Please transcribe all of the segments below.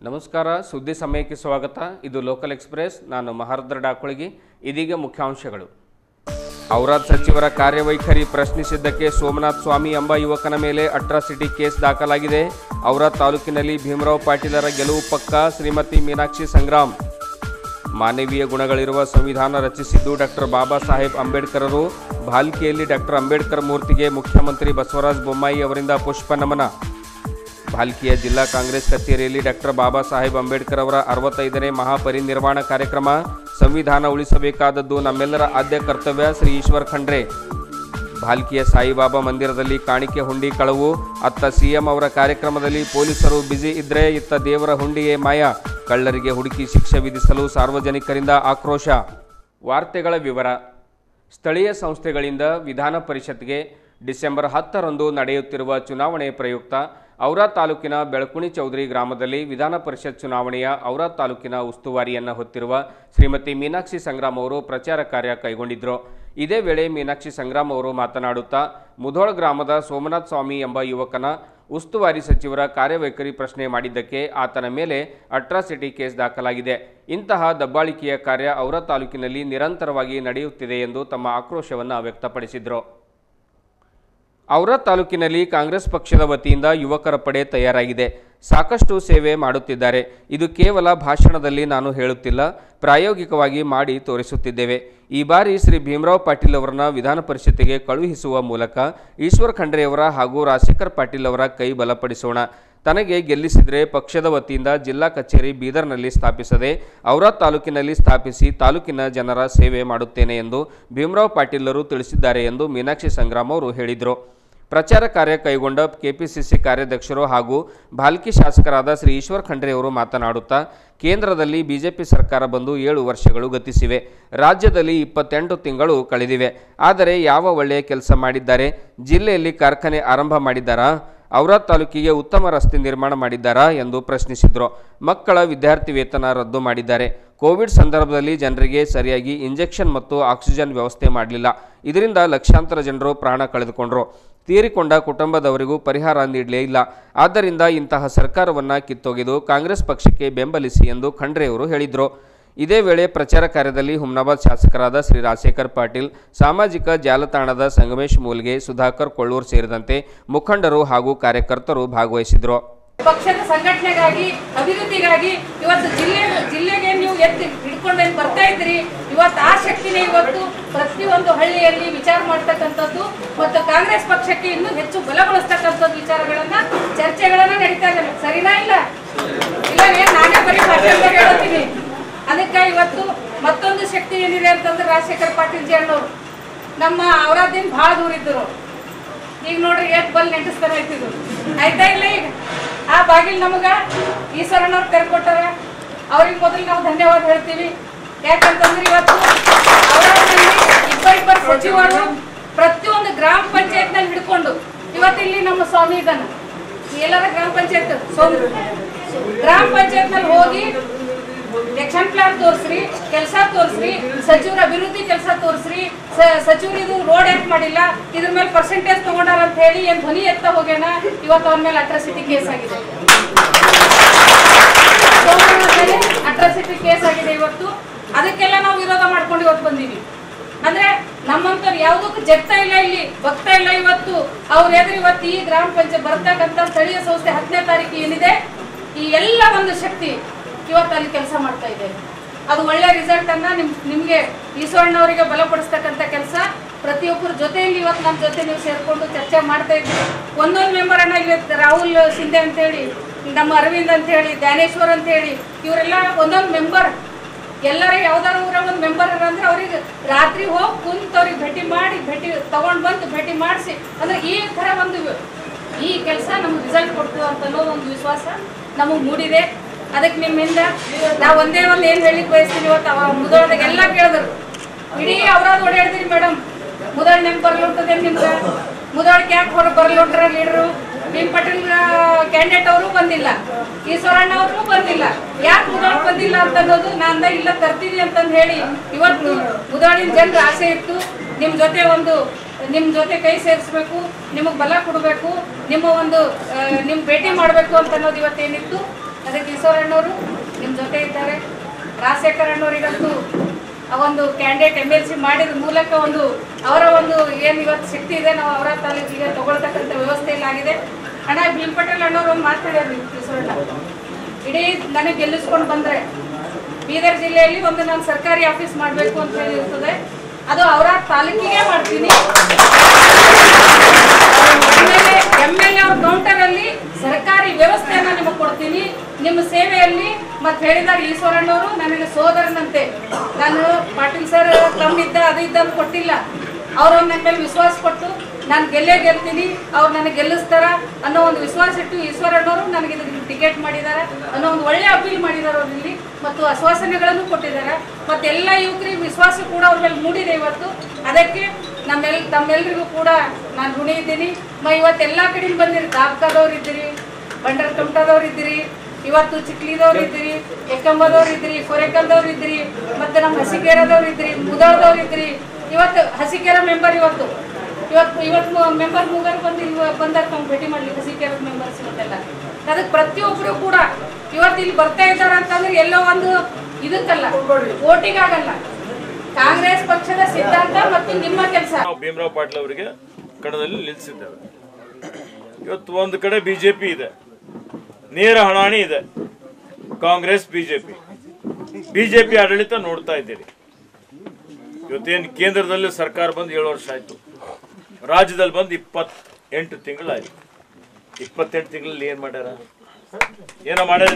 ನಮಸ್ಕಾರ ಸುದ್ದಿ ಸಮಯಕ್ಕೆ ಸ್ವಾಗತ ಇದು ಲೋಕಲ್ ಎಕ್ಸ್ಪ್ರೆಸ್ ನಾನು ಮಹಾರುದ್ರ ಡಾಕುಳಗಿ ಇದೀಗ ಮುಖ್ಯಾಂಶಗಳು ಔರಾದ್ ಸಚಿವರ ಕಾರ್ಯವೈಖರಿ ಪ್ರಶ್ನಿಸಿದ್ದಕ್ಕೆ ಸೋಮನಾಥ್ ಸ್ವಾಮಿ ಎಂಬ ಯುವಕನ ಮೇಲೆ ಅಟ್ರಾಸಿಟಿ ಕೇಸ್ ದಾಖಲಾಗಿದೆ ಔರಾದ್ ತಾಲೂಕಿನಲ್ಲಿ ಭೀಮರಾವ್ ಪಾಟೀಲರ ಗೆಲುವು ಪಕ್ಕ ಶ್ರೀಮತಿ ಮೀನಾಕ್ಷಿ ಸಂಗ್ರಾಮ್ ಮಾನವೀಯ ಗುಣಗಳಿರುವ ಸಂವಿಧಾನ ರಚಿಸಿದ್ದು ಡಾಕ್ಟರ್ ಬಾಬಾ ಸಾಹೇಬ್ ಅಂಬೇಡ್ಕರರು ಭಾಲ್ಕಿಯಲ್ಲಿ ಡಾಕ್ಟರ್ ಅಂಬೇಡ್ಕರ್ ಮೂರ್ತಿಗೆ ಮುಖ್ಯಮಂತ್ರಿ ಬಸವರಾಜ ಬೊಮ್ಮಾಯಿ ಅವರಿಂದ ಪುಷ್ಪ ನಮನ ಭಾಲ್ಕಿಯ ಜಿಲ್ಲಾ ಕಾಂಗ್ರೆಸ್ ಕಚೇರಿಯಲ್ಲಿ ಡಾಕ್ಟರ್ ಬಾಬಾ ಸಾಹೇಬ್ ಅಂಬೇಡ್ಕರ್ ಅವರ ಅರವತ್ತೈದನೇ ಮಹಾಪರಿನಿರ್ವಾಣ ಕಾರ್ಯಕ್ರಮ ಸಂವಿಧಾನ ಉಳಿಸಬೇಕಾದದ್ದು ನಮ್ಮೆಲ್ಲರ ಆದ್ಯ ಕರ್ತವ್ಯ ಶ್ರೀ ಈಶ್ವರ್ ಖಂಡ್ರೆ ಭಾಲ್ಕಿಯ ಸಾಯಿಬಾಬಾ ಮಂದಿರದಲ್ಲಿ ಕಾಣಿಕೆ ಹುಂಡಿ ಕಳವು ಅತ್ತ ಸಿಎಂ ಅವರ ಕಾರ್ಯಕ್ರಮದಲ್ಲಿ ಪೊಲೀಸರು ಬ್ಯುಸಿ ಇದ್ರೆ ಇತ್ತ ದೇವರ ಹುಂಡಿಯೇ ಮಾಯ ಕಳ್ಳರಿಗೆ ಹುಡುಕಿ ಶಿಕ್ಷೆ ವಿಧಿಸಲು ಸಾರ್ವಜನಿಕರಿಂದ ಆಕ್ರೋಶ ವಾರ್ತೆಗಳ ವಿವರ ಸ್ಥಳೀಯ ಸಂಸ್ಥೆಗಳಿಂದ ವಿಧಾನ ಪರಿಷತ್ಗೆ ಡಿಸೆಂಬರ್ ಹತ್ತರಂದು ನಡೆಯುತ್ತಿರುವ ಚುನಾವಣೆ ಪ್ರಯುಕ್ತ ಔರಾ ತಾಲೂಕಿನ ಬೆಳಕುಣಿ ಚೌಧರಿ ಗ್ರಾಮದಲ್ಲಿ ವಿಧಾನ ಪರಿಷತ್ ಚುನಾವಣೆಯ ಔರಾ ತಾಲೂಕಿನ ಉಸ್ತುವಾರಿಯನ್ನು ಹೊತ್ತಿರುವ ಶ್ರೀಮತಿ ಮೀನಾಕ್ಷಿ ಸಂಗ್ರಾಮ್ ಅವರು ಪ್ರಚಾರ ಕಾರ್ಯ ಕೈಗೊಂಡಿದ್ದರು ಇದೇ ವೇಳೆ ಮೀನಾಕ್ಷಿ ಸಂಗ್ರಾಮ್ ಅವರು ಮಾತನಾಡುತ್ತಾ ಮುಧೋಳ ಗ್ರಾಮದ ಸೋಮನಾಥ್ ಸ್ವಾಮಿ ಎಂಬ ಯುವಕನ ಉಸ್ತುವಾರಿ ಸಚಿವರ ಕಾರ್ಯವೈಖರಿ ಪ್ರಶ್ನೆ ಮಾಡಿದ್ದಕ್ಕೆ ಆತನ ಮೇಲೆ ಅಟ್ರಾಸಿಟಿ ಕೇಸ್ ದಾಖಲಾಗಿದೆ ಇಂತಹ ದಬ್ಬಾಳಿಕೆಯ ಕಾರ್ಯ ಔರಾ ತಾಲೂಕಿನಲ್ಲಿ ನಿರಂತರವಾಗಿ ನಡೆಯುತ್ತಿದೆ ಎಂದು ತಮ್ಮ ಆಕ್ರೋಶವನ್ನು ವ್ಯಕ್ತಪಡಿಸಿದರು ಔರಾ ತಾಲೂಕಿನಲ್ಲಿ ಕಾಂಗ್ರೆಸ್ ಪಕ್ಷದ ವತಿಯಿಂದ ಯುವಕರ ಪಡೆ ತಯಾರಾಗಿದೆ ಸಾಕಷ್ಟು ಸೇವೆ ಮಾಡುತ್ತಿದ್ದಾರೆ ಇದು ಕೇವಲ ಭಾಷಣದಲ್ಲಿ ನಾನು ಹೇಳುತ್ತಿಲ್ಲ ಪ್ರಾಯೋಗಿಕವಾಗಿ ಮಾಡಿ ತೋರಿಸುತ್ತಿದ್ದೇವೆ ಈ ಬಾರಿ ಶ್ರೀ ಭೀಮರಾವ್ ಪಾಟೀಲ್ ಅವರನ್ನ ವಿಧಾನ ಪರಿಷತ್ತಿಗೆ ಕಳುಹಿಸುವ ಮೂಲಕ ಈಶ್ವರ್ ಖಂಡ್ರೆಯವರ ಹಾಗೂ ರಾಜಶೇಖರ್ ಪಾಟೀಲ್ ಅವರ ಕೈ ಬಲಪಡಿಸೋಣ ತನಗೆ ಗೆಲ್ಲಿಸಿದರೆ ಪಕ್ಷದ ವತಿಯಿಂದ ಜಿಲ್ಲಾ ಕಚೇರಿ ಬೀದರ್ನಲ್ಲಿ ಸ್ಥಾಪಿಸದೆ ಔರಾ ತಾಲೂಕಿನಲ್ಲಿ ಸ್ಥಾಪಿಸಿ ತಾಲೂಕಿನ ಜನರ ಸೇವೆ ಮಾಡುತ್ತೇನೆ ಎಂದು ಭೀಮರಾವ್ ಪಾಟೀಲರು ತಿಳಿಸಿದ್ದಾರೆ ಎಂದು ಮೀನಾಕ್ಷಿ ಸಂಗ್ರಾಮ್ ಅವರು ಹೇಳಿದರು ಪ್ರಚಾರ ಕಾರ್ಯ ಕೈಗೊಂಡ ಕೆಪಿಸಿಸಿ ಕಾರ್ಯಾಧ್ಯಕ್ಷರು ಹಾಗೂ ಭಾಲ್ಕಿ ಶಾಸಕರಾದ ಶ್ರೀ ಈಶ್ವರ್ ಖಂಡ್ರೆ ಅವರು ಮಾತನಾಡುತ್ತಾ ಕೇಂದ್ರದಲ್ಲಿ ಬಿಜೆಪಿ ಸರ್ಕಾರ ಬಂದು ಏಳು ವರ್ಷಗಳು ಗತಿಸಿವೆ ರಾಜ್ಯದಲ್ಲಿ ಇಪ್ಪತ್ತೆಂಟು ತಿಂಗಳು ಕಳೆದಿವೆ ಆದರೆ ಯಾವ ಒಳ್ಳೆಯ ಕೆಲಸ ಮಾಡಿದ್ದಾರೆ ಜಿಲ್ಲೆಯಲ್ಲಿ ಕಾರ್ಖಾನೆ ಆರಂಭ ಮಾಡಿದ್ದಾರಾ ಔರಾದ್ ತಾಲೂಕಿಗೆ ಉತ್ತಮ ರಸ್ತೆ ನಿರ್ಮಾಣ ಮಾಡಿದ್ದಾರಾ ಎಂದು ಪ್ರಶ್ನಿಸಿದರು ಮಕ್ಕಳ ವಿದ್ಯಾರ್ಥಿ ವೇತನ ರದ್ದು ಮಾಡಿದ್ದಾರೆ ಕೋವಿಡ್ ಸಂದರ್ಭದಲ್ಲಿ ಜನರಿಗೆ ಸರಿಯಾಗಿ ಇಂಜೆಕ್ಷನ್ ಮತ್ತು ಆಕ್ಸಿಜನ್ ವ್ಯವಸ್ಥೆ ಮಾಡಲಿಲ್ಲ ಇದರಿಂದ ಲಕ್ಷಾಂತರ ಜನರು ಪ್ರಾಣ ಕಳೆದುಕೊಂಡರು ತೀರಿಕೊಂಡ ಕುಟುಂಬದವರಿಗೂ ಪರಿಹಾರ ನೀಡಲೇ ಇಲ್ಲ ಆದ್ದರಿಂದ ಇಂತಹ ಸರ್ಕಾರವನ್ನು ಕಿತ್ತೊಗೆದು ಕಾಂಗ್ರೆಸ್ ಪಕ್ಷಕ್ಕೆ ಬೆಂಬಲಿಸಿ ಎಂದು ಖಂಡ್ರೆಯವರು ಹೇಳಿದರು ಇದೇ ವೇಳೆ ಪ್ರಚಾರ ಕಾರ್ಯದಲ್ಲಿ ಹುಮ್ನಾಬಾದ್ ಶಾಸಕರಾದ ಶ್ರೀ ರಾಜಶೇಖರ್ ಪಾಟೀಲ್ ಸಾಮಾಜಿಕ ಜಾಲತಾಣದ ಸಂಗಮೇಶ್ ಮೂಲ್ಗೆ ಸುಧಾಕರ್ ಕೊಳ್ಳೂರ್ ಸೇರಿದಂತೆ ಮುಖಂಡರು ಹಾಗೂ ಕಾರ್ಯಕರ್ತರು ಭಾಗವಹಿಸಿದರು ಪಕ್ಷದ ಸಂಘಟನೆಗಾಗಿ ಅಭಿವೃದ್ಧಿಗಾಗಿ ಇವತ್ತು ಜಿಲ್ಲೆ ಜಿಲ್ಲೆಗೆ ನೀವು ಎದ್ದು ಹಿಡ್ಕೊಂಡು ಬರ್ತಾ ಇದ್ರಿ ಇವತ್ತು ಆ ಶಕ್ತಿನೇ ಇವತ್ತು ಪ್ರತಿಯೊಂದು ಹಳ್ಳಿಯಲ್ಲಿ ವಿಚಾರ ಮಾಡ್ತಕ್ಕಂಥದ್ದು ಮತ್ತು ಕಾಂಗ್ರೆಸ್ ಪಕ್ಷಕ್ಕೆ ಇನ್ನೂ ಹೆಚ್ಚು ಬಲಗೊಳಿಸ್ತಕ್ಕಂಥದ್ದು ವಿಚಾರಗಳನ್ನ ಚರ್ಚೆಗಳನ್ನ ನಡೀತಾ ಇದೆ ಸರಿನಾ ಇಲ್ಲ ಇಲ್ಲ ಏನ್ ನಾನೇ ಬರೀ ಭಾಷಣದಾಗ ಹೇಳ್ತೀನಿ ಅದಕ್ಕೆ ಇವತ್ತು ಮತ್ತೊಂದು ಶಕ್ತಿ ಏನಿದೆ ಅಂತಂದ್ರೆ ರಾಜಶೇಖರ್ ಪಾಟೀಲ್ ಜಿ ಅಣ್ಣವ್ರು ನಮ್ಮ ಅವರಾದಿಂದ ಬಹಳ ದೂರ ಇದ್ದರು ಈಗ ನೋಡ್ರಿ ಎಷ್ಟು ಬಲ್ ನೆಂಟಿಸ್ತಾರ ಆಯ್ತಿದ್ರು ಆಯ್ತಾ ಇಲ್ಲ ಈಗ ಆ ಬಾಗಿಲ್ ನಮಗ ಈಶ್ವರನವ್ರು ತೆರೆಕೊಟ್ಟಾರ ಅವ್ರಿಗೆ ಮೊದಲು ನಾವು ಧನ್ಯವಾದ ಹೇಳ್ತೀವಿ ಯಾಕಂತಂದ್ರೆ ಇವತ್ತು ಅವರಲ್ಲಿ ಇಬ್ಬರಿಬ್ಬರು ಸಚಿವರು ಪ್ರತಿಯೊಂದು ಗ್ರಾಮ ಪಂಚಾಯತ್ ನಲ್ಲಿ ಹಿಡ್ಕೊಂಡು ಇವತ್ತು ಇಲ್ಲಿ ನಮ್ಮ ಸ್ವಾಮಿ ಇದ್ದಾನ ಎಲ್ಲರ ಗ್ರಾಮ ಪಂಚಾಯತ್ ಸೋಮ್ ಗ್ರಾಮ ಪಂಚಾಯತ್ ನಲ್ಲಿ ಹೋಗಿ ಆಕ್ಷನ್ ಪ್ಲಾನ್ ತೋರಿಸ್ರಿ ಕೆಲಸ ತೋರಿಸ್ರಿ ಸಚಿವರ ಅಭಿವೃದ್ಧಿ ಕೆಲಸ ತೋರಿಸ್ರಿ ಸಚಿವರು ಇದು ರೋಡ್ ಯಾಕೆ ಮಾಡಿಲ್ಲ ಇದ್ರ ಮೇಲೆ ಪರ್ಸೆಂಟೇಜ್ ತಗೊಂಡಾರ ಅಂತ ಹೇಳಿ ಏನ್ ಧ್ವನಿ ಎತ್ತ ಹೋಗ್ಯಾನ ಇವತ್ತು ಅವನ ಮೇಲೆ ಅಟ್ರಾಸಿಟಿ ಕೇಸ್ ಆಗಿದೆ ಅಟ್ರಾಸಿಟಿ ಕೇಸ್ ಆಗಿದೆ ಇವತ್ತು ಅದಕ್ಕೆಲ್ಲ ನಾವು ವಿರೋಧ ಮಾಡ್ಕೊಂಡು ಇವತ್ತು ಬಂದೀವಿ ಅಂದ್ರೆ ನಮ್ಮಂತವ್ರು ಯಾವುದಕ್ಕೂ ಜಗ್ತಾ ಇಲ್ಲ ಇಲ್ಲಿ ಭಕ್ತ ಇಲ್ಲ ಇವತ್ತು ಅವ್ರ ಎದುರು ಇವತ್ತು ಈ ಗ್ರಾಮ ಪಂಚಾಯತ್ ಬರ್ತಕ್ಕಂಥ ಸ್ಥಳೀಯ ಸಂಸ್ಥೆ ಹತ್ತನೇ ತಾರೀಕು ಏನಿದೆ ಈ ಎಲ್ಲ ಒಂದು ಶಕ್ತಿ ಇವತ್ತು ಅಲ್ಲಿ ಕೆಲಸ ಮಾಡ್ತಾ ಇದೆ ಅದು ಒಳ್ಳೆ ರಿಸಲ್ಟ್ ಅನ್ನ ನಿಮ್ ನಿಮ್ಗೆ ಈಶ್ವರಣ್ಣವರಿಗೆ ಬಲಪಡಿಸ್ತಕ್ಕಂಥ ಕೆಲಸ ಪ್ರತಿಯೊಬ್ಬರ ಜೊತೆಯಲ್ಲಿ ಇವತ್ತು ನಮ್ಮ ಜೊತೆ ನೀವು ಸೇರ್ಕೊಂಡು ಚರ್ಚೆ ಮಾಡ್ತಾ ಇದ್ರಿ ಒಂದೊಂದು ಮೆಂಬರ್ ಅನ್ನ ಇವತ್ತು ರಾಹುಲ್ ಶಿಂದೆ ಅಂತ ಹೇಳಿ ನಮ್ಮ ಅರವಿಂದ್ ಅಂತ ಹೇಳಿ ಜ್ಞಾನೇಶ್ವರ್ ಅಂತ ಹೇಳಿ ಇವರೆಲ್ಲ ಒಂದೊಂದು ಮೆಂಬರ್ ಎಲ್ಲರ ಯಾವ್ದಾರ ಊರ ಒಂದು ಮೆಂಬರ್ ಅಂದ್ರೆ ಅವ್ರಿಗೆ ರಾತ್ರಿ ಹೋಗಿ ಕುಂತು ಅವ್ರಿಗೆ ಭೇಟಿ ಮಾಡಿ ಭೇಟಿ ತಗೊಂಡ್ ಬಂದು ಭೇಟಿ ಮಾಡಿಸಿ ಅಂದ್ರೆ ಈ ತರ ಒಂದು ಈ ಕೆಲಸ ನಮ್ಗೆ ರಿಸಲ್ಟ್ ಕೊಡ್ತದೆ ಅಂತ ಅನ್ನೋ ಒಂದು ವಿಶ್ವಾಸ ನಮಗೆ ಮೂಡಿದೆ ಅದಕ್ಕೆ ನಿಮ್ಮಿಂದ ನಾವು ಒಂದೇ ಒಂದು ಏನು ಹೇಳಿಕ್ ಬಯಸ್ತೀನಿ ಇವತ್ತು ಅವ ಮುದೋಳದಾಗ ಎಲ್ಲ ಕೇಳಿದ್ರು ಇಡೀ ಅವ್ರಾದ್ ಓಡಾಡ್ತೀರಿ ಮೇಡಮ್ ಮುದೋಳ್ ನೆಂಪ್ ಬರ್ಲಿರ್ತದೆ ನಿಮ್ಗೆ ಮುದೋಳಕ್ಕೆ ಯಾಕೆ ಹೊರ ಬರ್ಲಿಟ್ರ ಲೀಡ್ರು ಭೀಮ್ ಪಟೇಲ್ ಕ್ಯಾಂಡಿಡೇಟ್ ಅವರು ಬಂದಿಲ್ಲ ಈಶ್ವರಣ್ಣ ಅವರು ಬಂದಿಲ್ಲ ಯಾಕೆ ಮುದೋಳ್ ಬಂದಿಲ್ಲ ಅಂತ ಅನ್ನೋದು ನಾಂದ ಇಲ್ಲ ತರ್ತೀನಿ ಅಂತಂದು ಹೇಳಿ ಇವತ್ತು ಮುದೋಳಿನ ಜನರ ಆಸೆ ಇತ್ತು ನಿಮ್ಮ ಜೊತೆ ಒಂದು ನಿಮ್ಮ ಜೊತೆ ಕೈ ಸೇರಿಸ್ಬೇಕು ನಿಮಗೆ ಬಲ ಕೊಡಬೇಕು ನಿಮ್ಮ ಒಂದು ನಿಮ್ಮ ಭೇಟಿ ಮಾಡಬೇಕು ಅಂತ ಅನ್ನೋದು ಇವತ್ತೇನಿತ್ತು ಅದಕ್ಕೆ ಈಶ್ವರಣ್ಣವರು ನಿಮ್ಮ ಜೊತೆ ಇದ್ದಾರೆ ರಾಜಶೇಖರ್ ಅಣ್ಣವರಿಗಂತೂ ಆ ಒಂದು ಕ್ಯಾಂಡಿಡೇಟ್ ಎಮ್ ಎಲ್ ಸಿ ಮಾಡಿದ ಮೂಲಕ ಒಂದು ಅವರ ಒಂದು ಏನು ಇವತ್ತು ಶಕ್ತಿ ಇದೆ ನಾವು ಅವರ ತಾಲೂಕಿಗೆ ತಗೊಳ್ತಕ್ಕಂಥ ವ್ಯವಸ್ಥೆಯಲ್ಲಿ ಆಗಿದೆ ಅಣ್ಣ ಭೀಮ್ ಪಟೇಲ್ ಅಣ್ಣವ್ರು ಒಂದು ಮಾತಾಡ್ಯಾರ ಈಶ್ವರಣ್ಣ ಇಡೀ ನನಗೆ ಗೆಲ್ಲಿಸ್ಕೊಂಡು ಬಂದರೆ ಬೀದರ್ ಜಿಲ್ಲೆಯಲ್ಲಿ ಒಂದು ನಾನು ಸರ್ಕಾರಿ ಆಫೀಸ್ ಮಾಡಬೇಕು ಅಂತ ಹೇಳಿ ಇರ್ತದೆ ಅದು ಅವರ ತಾಲೂಕಿಗೆ ಮಾಡ್ತೀನಿ ಎಮ್ ಎಲ್ ಎ ಅವ್ರ ಕೌಂಟರ್ ಅಲ್ಲಿ ಸರ್ಕಾರಿ ವ್ಯವಸ್ಥೆಯನ್ನ ನಿಮಗೆ ಕೊಡ್ತೀನಿ ನಿಮ್ಮ ಸೇವೆಯಲ್ಲಿ ಮತ್ತೆ ಹೇಳಿದಾರೆ ಈಶ್ವರಣ್ಣವರು ನನಗೆ ಸೋದರನಂತೆ ನಾನು ಪಾಟೀಲ್ ಸರ್ ತಮ್ಮಿದ್ದ ಅದು ಇದ್ದ ಅಂತ ಕೊಟ್ಟಿಲ್ಲ ಅವರು ನನ್ನ ಮೇಲೆ ವಿಶ್ವಾಸ ಕೊಟ್ಟು ನಾನು ಗೆಲ್ಲೇ ಗೆಲ್ತೀನಿ ಅವ್ರು ನನಗೆ ಗೆಲ್ಲಿಸ್ತಾರ ಅನ್ನೋ ಒಂದು ವಿಶ್ವಾಸ ಇಟ್ಟು ಈಶ್ವರಣ್ಣವರು ನನಗೆ ಇದಕ್ಕೆ ಟಿಕೆಟ್ ಮಾಡಿದ್ದಾರೆ ಅನ್ನೋ ಒಂದು ಒಳ್ಳೆ ಅಪೀಲ್ ಮಾಡಿದ್ದಾರೆ ಅವ್ರು ಇಲ್ಲಿ ಮತ್ತು ಆಶ್ವಾಸನೆಗಳನ್ನು ಕೊಟ್ಟಿದ್ದಾರೆ ಮತ್ತೆ ಎಲ್ಲ ಯುವಕರಿಗೆ ವಿಶ್ವಾಸ ಕೂಡ ಅವ್ರ ಮೇಲೆ ಮೂಡಿದೆ ಇವತ್ತು ಅದಕ್ಕೆ ನಮ್ಮೆಲ್ ತಮ್ಮೆಲ್ಲರಿಗೂ ಕೂಡ ನಾನು ಋಣಿ ಇದ್ದೀನಿ ಮ ಇವತ್ತು ಎಲ್ಲ ಕಡೆಯಿಂದ ಬಂದಿರಿ ದಾಬ್ಕಾದವ್ರು ಇದ್ದೀರಿ ಬಂಡರ್ ಕಮಟದವ್ರು ಇದ್ದೀರಿ ಇವತ್ತು ಚಿಕ್ಲಿದವ್ರು ಇದ್ದೀರಿ ಎಕ್ಕಂಬದವ್ರು ಇದ್ದೀರಿ ಕೊರೆಕಲ್ದವ್ರು ಇದ್ದೀರಿ ಮತ್ತೆ ನಮ್ಮ ಹಸಿಕೇರದವ್ರು ಇದ್ದೀರಿ ಮುದಳ್ದವ್ರು ಇದ್ದೀರಿ ಇವತ್ತು ಹಸಿಕೇರ ಮೆಂಬರ್ ಇವತ್ತು ಇವತ್ತು ಇವತ್ತು ಮೆಂಬರ್ ಮೂವರು ಬಂದು ಇವ ಬಂದಾಗ ನಾವು ಭೇಟಿ ಮಾಡ್ಲಿಕ್ಕೆ ಹಸಿಕೇರದ ಮೆಂಬರ್ಸ್ ಇವತ್ತೆಲ್ಲ ಅದಕ್ಕೆ ಪ್ರತಿಯೊಬ್ಬರು ಕೂಡ ಇವತ್ತು ಇಲ್ಲಿ ಬರ್ತಾ ಇದ್ದಾರೆ ಅಂತಂದ್ರೆ ಎಲ್ಲೋ ಒಂದು ಇದಕ್ಕಲ್ಲ ಓಟಿಗಾಗಲ್ಲ ಕಾಂಗ್ರೆಸ್ ಪಕ್ಷದ ಸಿದ್ಧಾಂತ ಮತ್ತು ನಿಮ್ಮ ಕೆಲಸ ನಾವು ಭೀಮರಾವ್ ಪಾಟೀಲ್ ಅವರಿಗೆ ಕಣದಲ್ಲಿ ನಿಲ್ಲಿಸಿದ್ದೇವೆ ಇವತ್ತು ಒಂದು ಕಡೆ ಬಿಜೆಪಿ ಇದೆ ನೇರ ಹಣಾಣಿ ಇದೆ ಕಾಂಗ್ರೆಸ್ ಬಿಜೆಪಿ ಬಿಜೆಪಿ ಆಡಳಿತ ನೋಡ್ತಾ ಇದ್ದೀರಿ ಇವತ್ತೇನು ಕೇಂದ್ರದಲ್ಲಿ ಸರ್ಕಾರ ಬಂದು ಏಳು ವರ್ಷ ಆಯ್ತು ರಾಜ್ಯದಲ್ಲಿ ಬಂದು ಇಪ್ಪತ್ ಎಂಟು ತಿಂಗಳಾಯ್ತು ಇಪ್ಪತ್ತೆಂಟು ತಿಂಗಳಲ್ಲಿ ಏನ್ ಮಾಡ್ಯಾರ ಏನೋ ಮಾಡ್ಯಾರ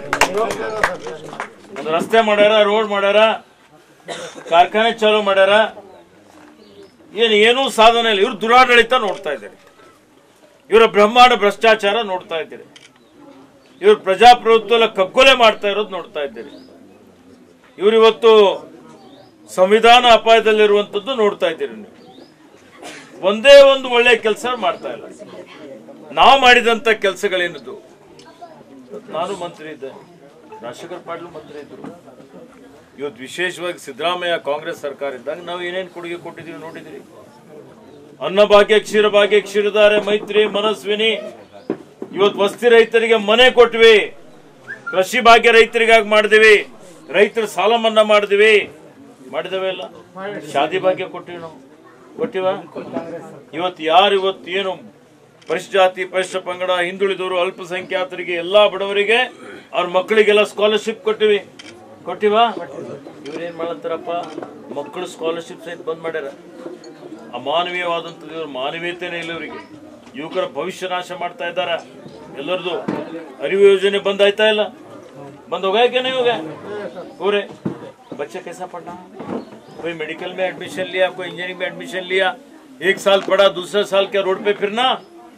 ಒಂದು ರಸ್ತೆ ಮಾಡ್ಯಾರ ರೋಡ್ ಮಾಡ್ಯಾರ ಕಾರ್ಖಾನೆ ಚಾಲೂ ಮಾಡ್ಯಾರ ಏನು ಏನೂ ಸಾಧನೆ ಇಲ್ಲ ಇವ್ರು ದುರಾಡಳಿತ ನೋಡ್ತಾ ಇದ್ದಾರೆ ಇವರ ಬ್ರಹ್ಮಾಂಡ ಭ್ರಷ್ಟಾಚಾರ ನೋಡ್ತಾ ಇದ್ದೀರಿ ಇವ್ರು ಪ್ರಜಾಪ್ರಭುತ್ವ ಕಗ್ಗೊಲೆ ಮಾಡ್ತಾ ಇರೋದು ನೋಡ್ತಾ ಇದ್ದೀರಿ ಇವ್ರು ಇವತ್ತು ಸಂವಿಧಾನ ಅಪಾಯದಲ್ಲಿರುವಂತದ್ದು ನೋಡ್ತಾ ಇದ್ದೀರಿ ನೀವು ಒಂದೇ ಒಂದು ಒಳ್ಳೆ ಕೆಲಸ ಮಾಡ್ತಾ ಇಲ್ಲ ನಾವು ಮಾಡಿದಂತ ಕೆಲಸಗಳೇನಿದ್ದು ನಾನು ಮಂತ್ರಿ ಇದ್ದೆ ರಾಜಶೇಖರ್ ಪಾಟೀಲ್ ಮಂತ್ರಿ ಇದ್ರು ಇವತ್ತು ವಿಶೇಷವಾಗಿ ಸಿದ್ದರಾಮಯ್ಯ ಕಾಂಗ್ರೆಸ್ ಸರ್ಕಾರ ಇದ್ದಾಗ ನಾವು ಏನೇನು ಕೊಡುಗೆ ಕೊಟ್ಟಿದ್ದೀವಿ ನೋಡಿದಿರಿ ಅನ್ನಭಾಗ್ಯ ಕ್ಷೀರಭಾಗ್ಯ ಕ್ಷೀರಧಾರೆ ಮೈತ್ರಿ ಮನಸ್ವಿನಿ ಇವತ್ತು ವಸ್ತಿ ರೈತರಿಗೆ ಮನೆ ಕೊಟ್ವಿ ಕೃಷಿ ಭಾಗ್ಯ ರೈತರಿಗಾಗಿ ಮಾಡಿದಿವಿ ರೈತರ ಸಾಲ ಮನ್ನಾ ಮಾಡಿದಿವಿ ಮಾಡಿದವೆ ಇಲ್ಲ ಶಾದಿ ಭಾಗ್ಯ ಕೊಟ್ಟಿವಿ ನಾವು ಕೊಟ್ಟಿವ ಇವತ್ತು ಯಾರು ಇವತ್ತು ಏನು ಪರಿಶ್ ಜಾತಿ ಪರಿಶಿಷ್ಟ ಪಂಗಡ ಹಿಂದುಳಿದವರು ಅಲ್ಪಸಂಖ್ಯಾತರಿಗೆ ಎಲ್ಲಾ ಬಡವರಿಗೆ ಅವ್ರ ಮಕ್ಕಳಿಗೆಲ್ಲ ಸ್ಕಾಲರ್ಶಿಪ್ ಕೊಟ್ಟಿವಿ ಕೊಟ್ಟಿವಾ ಇವ್ರೇನ್ ಮಾಡತ್ತಾರಪ್ಪ ಮಕ್ಕಳು ಸ್ಕಾಲರ್ಶಿಪ್ ಸಹಿತ ಬಂದ್ ಮಾಡ್ಯಾರ ಅಮಾನವೀಯವಾದಂಥದ್ದು ಇವ್ರ ಮಾನವೀಯತೆನೇ ಇಲ್ಲ ಇವರಿಗೆ ಯುವಕರ ಭವಿಷ್ಯ ನಾಶ ಮಾಡ್ತಾ ಇದ್ದಾರ ಎಲ್ಲರದು ಅರಿವು ಯೋಜನೆ ಬಂದ್ ಆಯ್ತಾ ಇಲ್ಲ बंद हो गया क्या नहीं हो गया पूरे बच्चे कैसा पढ़ना कोई मेडिकल में एडमिशन लिया कोई इंजीनियरिंग में एडमिशन लिया एक साल पढ़ा दूसरे साल क्या रोड पे फिरना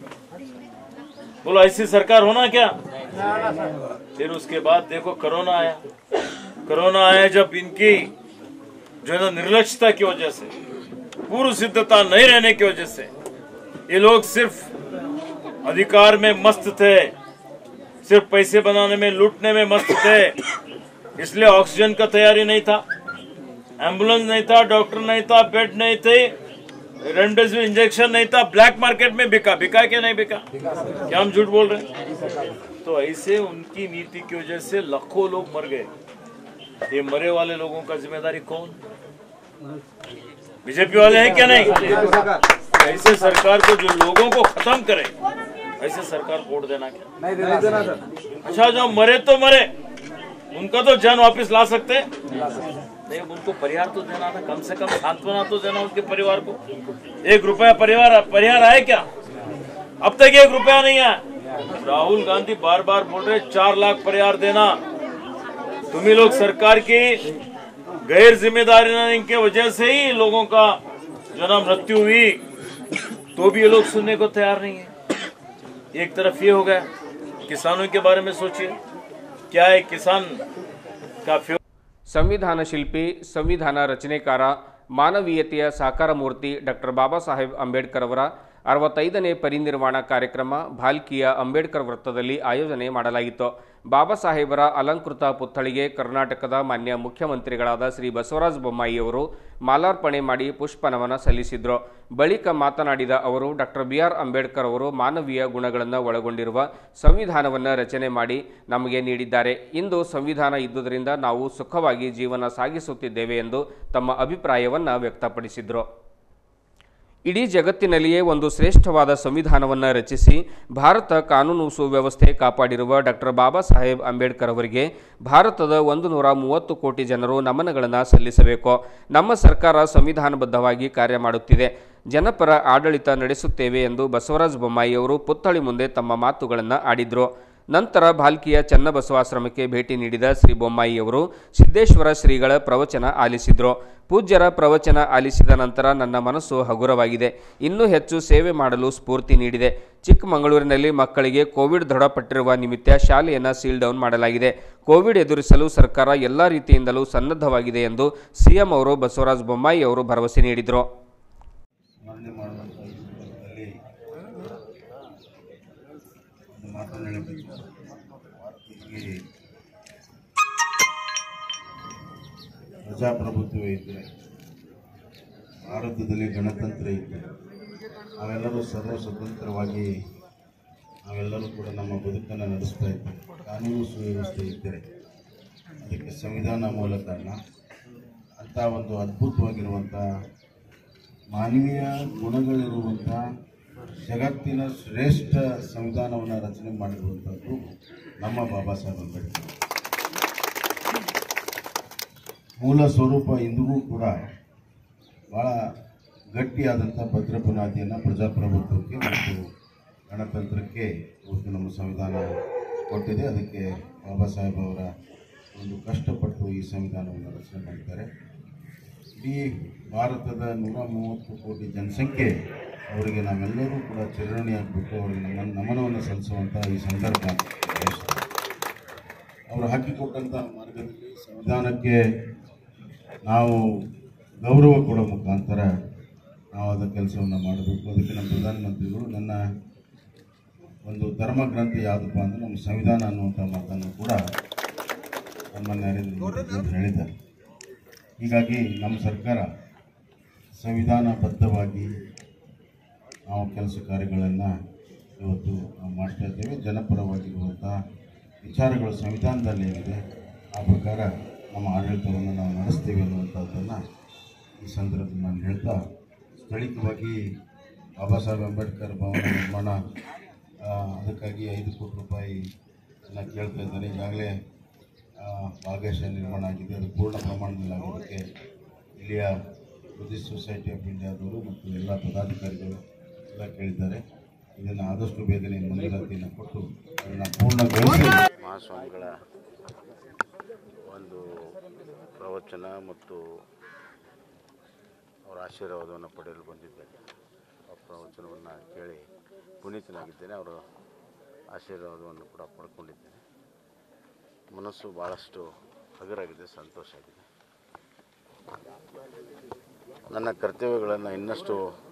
बोलो ऐसी सरकार होना क्या फिर उसके बाद देखो कोरोना आया कोरोना आया जब इनकी जो है ना निर्लक्षता की वजह से पूर्व सिद्धता नहीं रहने की वजह से ये लोग सिर्फ अधिकार में मस्त थे सिर्फ पैसे बनाने में लूटने में मस्त थे इसलिए ऑक्सीजन का तैयारी नहीं था एम्बुलेंस नहीं था डॉक्टर नहीं था बेड नहीं थे रेमडेसिविर इंजेक्शन नहीं था ब्लैक मार्केट में बिका बिका क्या नहीं बिका क्या हम झूठ बोल रहे हैं तो ऐसे उनकी नीति की वजह से लाखों लोग मर गए ये मरे वाले लोगों का जिम्मेदारी कौन बीजेपी वाले हैं क्या नहीं ऐसे सरकार को जो लोगों को खत्म करे ऐसे सरकार को वोट देना क्या अच्छा जो मरे तो मरे उनका तो जान वापस ला सकते नहीं उनको परिहार तो देना था कम से कम सांत्वना तो देना उनके परिवार को एक रुपया परिवार परिहार आए क्या अब तक एक रुपया नहीं है राहुल गांधी बार बार बोल रहे चार लाख परिहार देना तुम ही लोग सरकार की गैर जिम्मेदारी की वजह से ही लोगों का जो ना मृत्यु हुई तो भी ये लोग सुनने को तैयार नहीं है एक तरफ ये हो गया किसानों के बारे में सोचिए क्या है किसान का फ्यू ಸಂವಿಧಾನ ಶಿಲ್ಪಿ ಸಂವಿಧಾನ ರಚನೆಕಾರ ಮಾನವೀಯತೆಯ ಸಾಕಾರ ಮೂರ್ತಿ ಡಾಕ್ಟರ್ ಬಾಬಾ ಸಾಹೇಬ್ ಅಂಬೇಡ್ಕರ್ ಅವರ ಅರವತ್ತೈದನೇ ಪರಿನಿರ್ವಾಣ ಕಾರ್ಯಕ್ರಮ ಭಾಲ್ಕಿಯ ಅಂಬೇಡ್ಕರ್ ವೃತ್ತದಲ್ಲಿ ಆಯೋಜನೆ ಮಾಡಲಾಗಿತ್ತು ಬಾಬಾ ಸಾಹೇಬರ ಅಲಂಕೃತ ಪುತ್ಥಳಿಗೆ ಕರ್ನಾಟಕದ ಮಾನ್ಯ ಮುಖ್ಯಮಂತ್ರಿಗಳಾದ ಶ್ರೀ ಬಸವರಾಜ ಬೊಮ್ಮಾಯಿಯವರು ಮಾಲಾರ್ಪಣೆ ಮಾಡಿ ಪುಷ್ಪನಮನ ಸಲ್ಲಿಸಿದ್ರು ಬಳಿಕ ಮಾತನಾಡಿದ ಅವರು ಡಾಕ್ಟರ್ ಬಿ ಆರ್ ಅಂಬೇಡ್ಕರ್ ಅವರು ಮಾನವೀಯ ಗುಣಗಳನ್ನು ಒಳಗೊಂಡಿರುವ ಸಂವಿಧಾನವನ್ನು ರಚನೆ ಮಾಡಿ ನಮಗೆ ನೀಡಿದ್ದಾರೆ ಇಂದು ಸಂವಿಧಾನ ಇದ್ದುದರಿಂದ ನಾವು ಸುಖವಾಗಿ ಜೀವನ ಸಾಗಿಸುತ್ತಿದ್ದೇವೆ ಎಂದು ತಮ್ಮ ಅಭಿಪ್ರಾಯವನ್ನು ವ್ಯಕ್ತಪಡಿಸಿದರು ಇಡೀ ಜಗತ್ತಿನಲ್ಲಿಯೇ ಒಂದು ಶ್ರೇಷ್ಠವಾದ ಸಂವಿಧಾನವನ್ನು ರಚಿಸಿ ಭಾರತ ಕಾನೂನು ಸುವ್ಯವಸ್ಥೆ ಕಾಪಾಡಿರುವ ಡಾಕ್ಟರ್ ಬಾಬಾ ಸಾಹೇಬ್ ಅಂಬೇಡ್ಕರ್ ಅವರಿಗೆ ಭಾರತದ ಒಂದು ನೂರ ಮೂವತ್ತು ಕೋಟಿ ಜನರು ನಮನಗಳನ್ನು ಸಲ್ಲಿಸಬೇಕು ನಮ್ಮ ಸರ್ಕಾರ ಸಂವಿಧಾನಬದ್ಧವಾಗಿ ಕಾರ್ಯ ಮಾಡುತ್ತಿದೆ ಜನಪರ ಆಡಳಿತ ನಡೆಸುತ್ತೇವೆ ಎಂದು ಬಸವರಾಜ ಬೊಮ್ಮಾಯಿ ಅವರು ಪುತ್ಥಳಿ ಮುಂದೆ ತಮ್ಮ ಮಾತುಗಳನ್ನು ಆಡಿದರು ನಂತರ ಭಾಲ್ಕಿಯ ಚನ್ನಬಸವಾಶ್ರಮಕ್ಕೆ ಭೇಟಿ ನೀಡಿದ ಶ್ರೀ ಬೊಮ್ಮಾಯಿಯವರು ಸಿದ್ದೇಶ್ವರ ಶ್ರೀಗಳ ಪ್ರವಚನ ಆಲಿಸಿದರು ಪೂಜ್ಯರ ಪ್ರವಚನ ಆಲಿಸಿದ ನಂತರ ನನ್ನ ಮನಸ್ಸು ಹಗುರವಾಗಿದೆ ಇನ್ನೂ ಹೆಚ್ಚು ಸೇವೆ ಮಾಡಲು ಸ್ಫೂರ್ತಿ ನೀಡಿದೆ ಚಿಕ್ಕಮಗಳೂರಿನಲ್ಲಿ ಮಕ್ಕಳಿಗೆ ಕೋವಿಡ್ ದೃಢಪಟ್ಟಿರುವ ನಿಮಿತ್ತ ಶಾಲೆಯನ್ನು ಸೀಲ್ ಡೌನ್ ಮಾಡಲಾಗಿದೆ ಕೋವಿಡ್ ಎದುರಿಸಲು ಸರ್ಕಾರ ಎಲ್ಲ ರೀತಿಯಿಂದಲೂ ಸನ್ನದ್ಧವಾಗಿದೆ ಎಂದು ಸಿಎಂ ಅವರು ಬಸವರಾಜ ಬೊಮ್ಮಾಯಿ ಅವರು ಭರವಸೆ ನೀಡಿದರು ಸ್ಮರಣೆ ಮಾಡುವಂಥ ಈ ಸಂದರ್ಭದಲ್ಲಿ ಒಂದು ಮಾತನ್ನು ಹೇಳಬೇಕು ಇಲ್ಲಿ ಪ್ರಜಾಪ್ರಭುತ್ವ ಇದ್ದರೆ ಭಾರತದಲ್ಲಿ ಗಣತಂತ್ರ ಇದ್ದರೆ ನಾವೆಲ್ಲರೂ ಸರ್ವ ಸ್ವತಂತ್ರವಾಗಿ ನಾವೆಲ್ಲರೂ ಕೂಡ ನಮ್ಮ ಬದುಕನ್ನು ನಡೆಸ್ತಾ ಇದ್ದೇವೆ ಕಾನೂನು ಸುವ್ಯವಸ್ಥೆ ಇದ್ದರೆ ಅದಕ್ಕೆ ಸಂವಿಧಾನ ಮೂಲ ಕಾರಣ ಅಂಥ ಒಂದು ಅದ್ಭುತವಾಗಿರುವಂಥ ಮಾನವೀಯ ಗುಣಗಳಿರುವಂಥ ಜಗತ್ತಿನ ಶ್ರೇಷ್ಠ ಸಂವಿಧಾನವನ್ನು ರಚನೆ ಮಾಡಿರುವಂಥದ್ದು ನಮ್ಮ ಬಾಬಾ ಸಾಹೇಬ್ ಅಂಬೇಡ್ಕರ್ ಮೂಲ ಸ್ವರೂಪ ಇಂದಿಗೂ ಕೂಡ ಭಾಳ ಗಟ್ಟಿಯಾದಂಥ ಭದ್ರ ಬುನಾದಿಯನ್ನು ಪ್ರಜಾಪ್ರಭುತ್ವಕ್ಕೆ ಮತ್ತು ಗಣತಂತ್ರಕ್ಕೆ ಇವತ್ತು ನಮ್ಮ ಸಂವಿಧಾನ ಕೊಟ್ಟಿದೆ ಅದಕ್ಕೆ ಬಾಬಾ ಸಾಹೇಬ್ ಅವರ ಒಂದು ಕಷ್ಟಪಟ್ಟು ಈ ಸಂವಿಧಾನವನ್ನು ರಚನೆ ಮಾಡಿದ್ದಾರೆ ಇಡೀ ಭಾರತದ ನೂರ ಮೂವತ್ತು ಕೋಟಿ ಜನಸಂಖ್ಯೆ ಅವರಿಗೆ ನಾವೆಲ್ಲರೂ ಕೂಡ ಚಿರಣಿ ಆಗಬೇಕು ಅವರಿಗೆ ನಮ್ಮ ನಮನವನ್ನು ಸಲ್ಲಿಸುವಂಥ ಈ ಸಂದರ್ಭ ಬಯಸ್ತೇನೆ. ಅವರು ಹಾಕಿಕೊಟ್ಟಂಥ ಮಾರ್ಗದಲ್ಲಿ ಸಂವಿಧಾನಕ್ಕೆ ನಾವು ಗೌರವ ಕೊಡೋ ಮುಖಾಂತರ ನಾವು ಅದರ ಕೆಲಸವನ್ನು ಮಾಡಬೇಕು ಅದಕ್ಕೆ ನಮ್ಮ ಪ್ರಧಾನಮಂತ್ರಿಗಳು ನನ್ನ ಒಂದು ಧರ್ಮ ಗ್ರಂಥ ಯಾವುದಪ್ಪ ಅಂದರೆ ನಮ್ಮ ಸಂವಿಧಾನ ಅನ್ನುವಂಥ ಮಾತನ್ನು ಕೂಡ ನಮ್ಮ ನರೇಂದ್ರ ಮೋದಿ ಅವರು ಹೇಳಿದ್ದಾರೆ ಹೀಗಾಗಿ ನಮ್ಮ ಸರ್ಕಾರ ಸಂವಿಧಾನಬದ್ಧವಾಗಿ ನಾವು ಕೆಲಸ ಕಾರ್ಯಗಳನ್ನು ಇವತ್ತು ನಾವು ಮಾಡ್ತಾ ಇದ್ದೇವೆ ಜನಪರವಾಗಿರುವಂಥ ವಿಚಾರಗಳು ಸಂವಿಧಾನದಲ್ಲಿ ಏನಿದೆ ಆ ಪ್ರಕಾರ ನಮ್ಮ ಆಡಳಿತವನ್ನು ನಾವು ನಡೆಸ್ತೀವಿ ಅನ್ನುವಂಥದ್ದನ್ನು ಈ ಸಂದರ್ಭದಲ್ಲಿ ನಾನು ಹೇಳ್ತಾ ಸ್ಥಳೀಯವಾಗಿ ಬಾಬಾ ಸಾಹೇಬ್ ಅಂಬೇಡ್ಕರ್ ಭವನ ನಿರ್ಮಾಣ ಆ, ಅದಕ್ಕಾಗಿ ಐದು ಕೋಟಿ ರೂಪಾಯಿ ಎಲ್ಲ ಕೇಳ್ತಾ ಇದ್ದಾರೆ ಈಗಾಗಲೇ ಭಾಗಶಃ ನಿರ್ಮಾಣ ಆಗಿದೆ ಅದು ಪೂರ್ಣ ಪ್ರಮಾಣದಲ್ಲಿ ಆಗೋದಕ್ಕೆ ಇಲ್ಲಿಯ ಬುದ್ಧಿಸ್ಟ್ ಸೊಸೈಟಿ ಆಫ್ ಇಂಡಿಯಾದವರು ಮತ್ತು ಎಲ್ಲ ಪದಾಧಿಕಾರಿಗಳು ಎಲ್ಲ ಕೇಳಿದ್ದಾರೆ ಇದನ್ನು ಆದಷ್ಟು ಬೇಗನೆ ಮಂಜೂರಾತಿಯನ್ನು ಕೊಟ್ಟು ಅದನ್ನು ಪೂರ್ಣಗೊಳಿಸಿ ಮಹಾಸ್ವಾಮಿಗಳ ಒಂದು ಪ್ರವಚನ ಮತ್ತು ಅವರ ಆಶೀರ್ವಾದವನ್ನು ಪಡೆಯಲು ಬಂದಿದ್ದೇನೆ ಆ ಪ್ರವಚನವನ್ನು ಕೇಳಿ ಪುನೀತನಾಗಿದ್ದೇನೆ ಅವರ ಆಶೀರ್ವಾದವನ್ನು ಕೂಡ ಪಡ್ಕೊಂಡಿದ್ದೇನೆ ಮನಸ್ಸು ಭಾಳಷ್ಟು ಹಗುರಾಗಿದೆ ಸಂತೋಷ ಆಗಿದೆ ನನ್ನ ಕರ್ತವ್ಯಗಳನ್ನು ಇನ್ನಷ್ಟು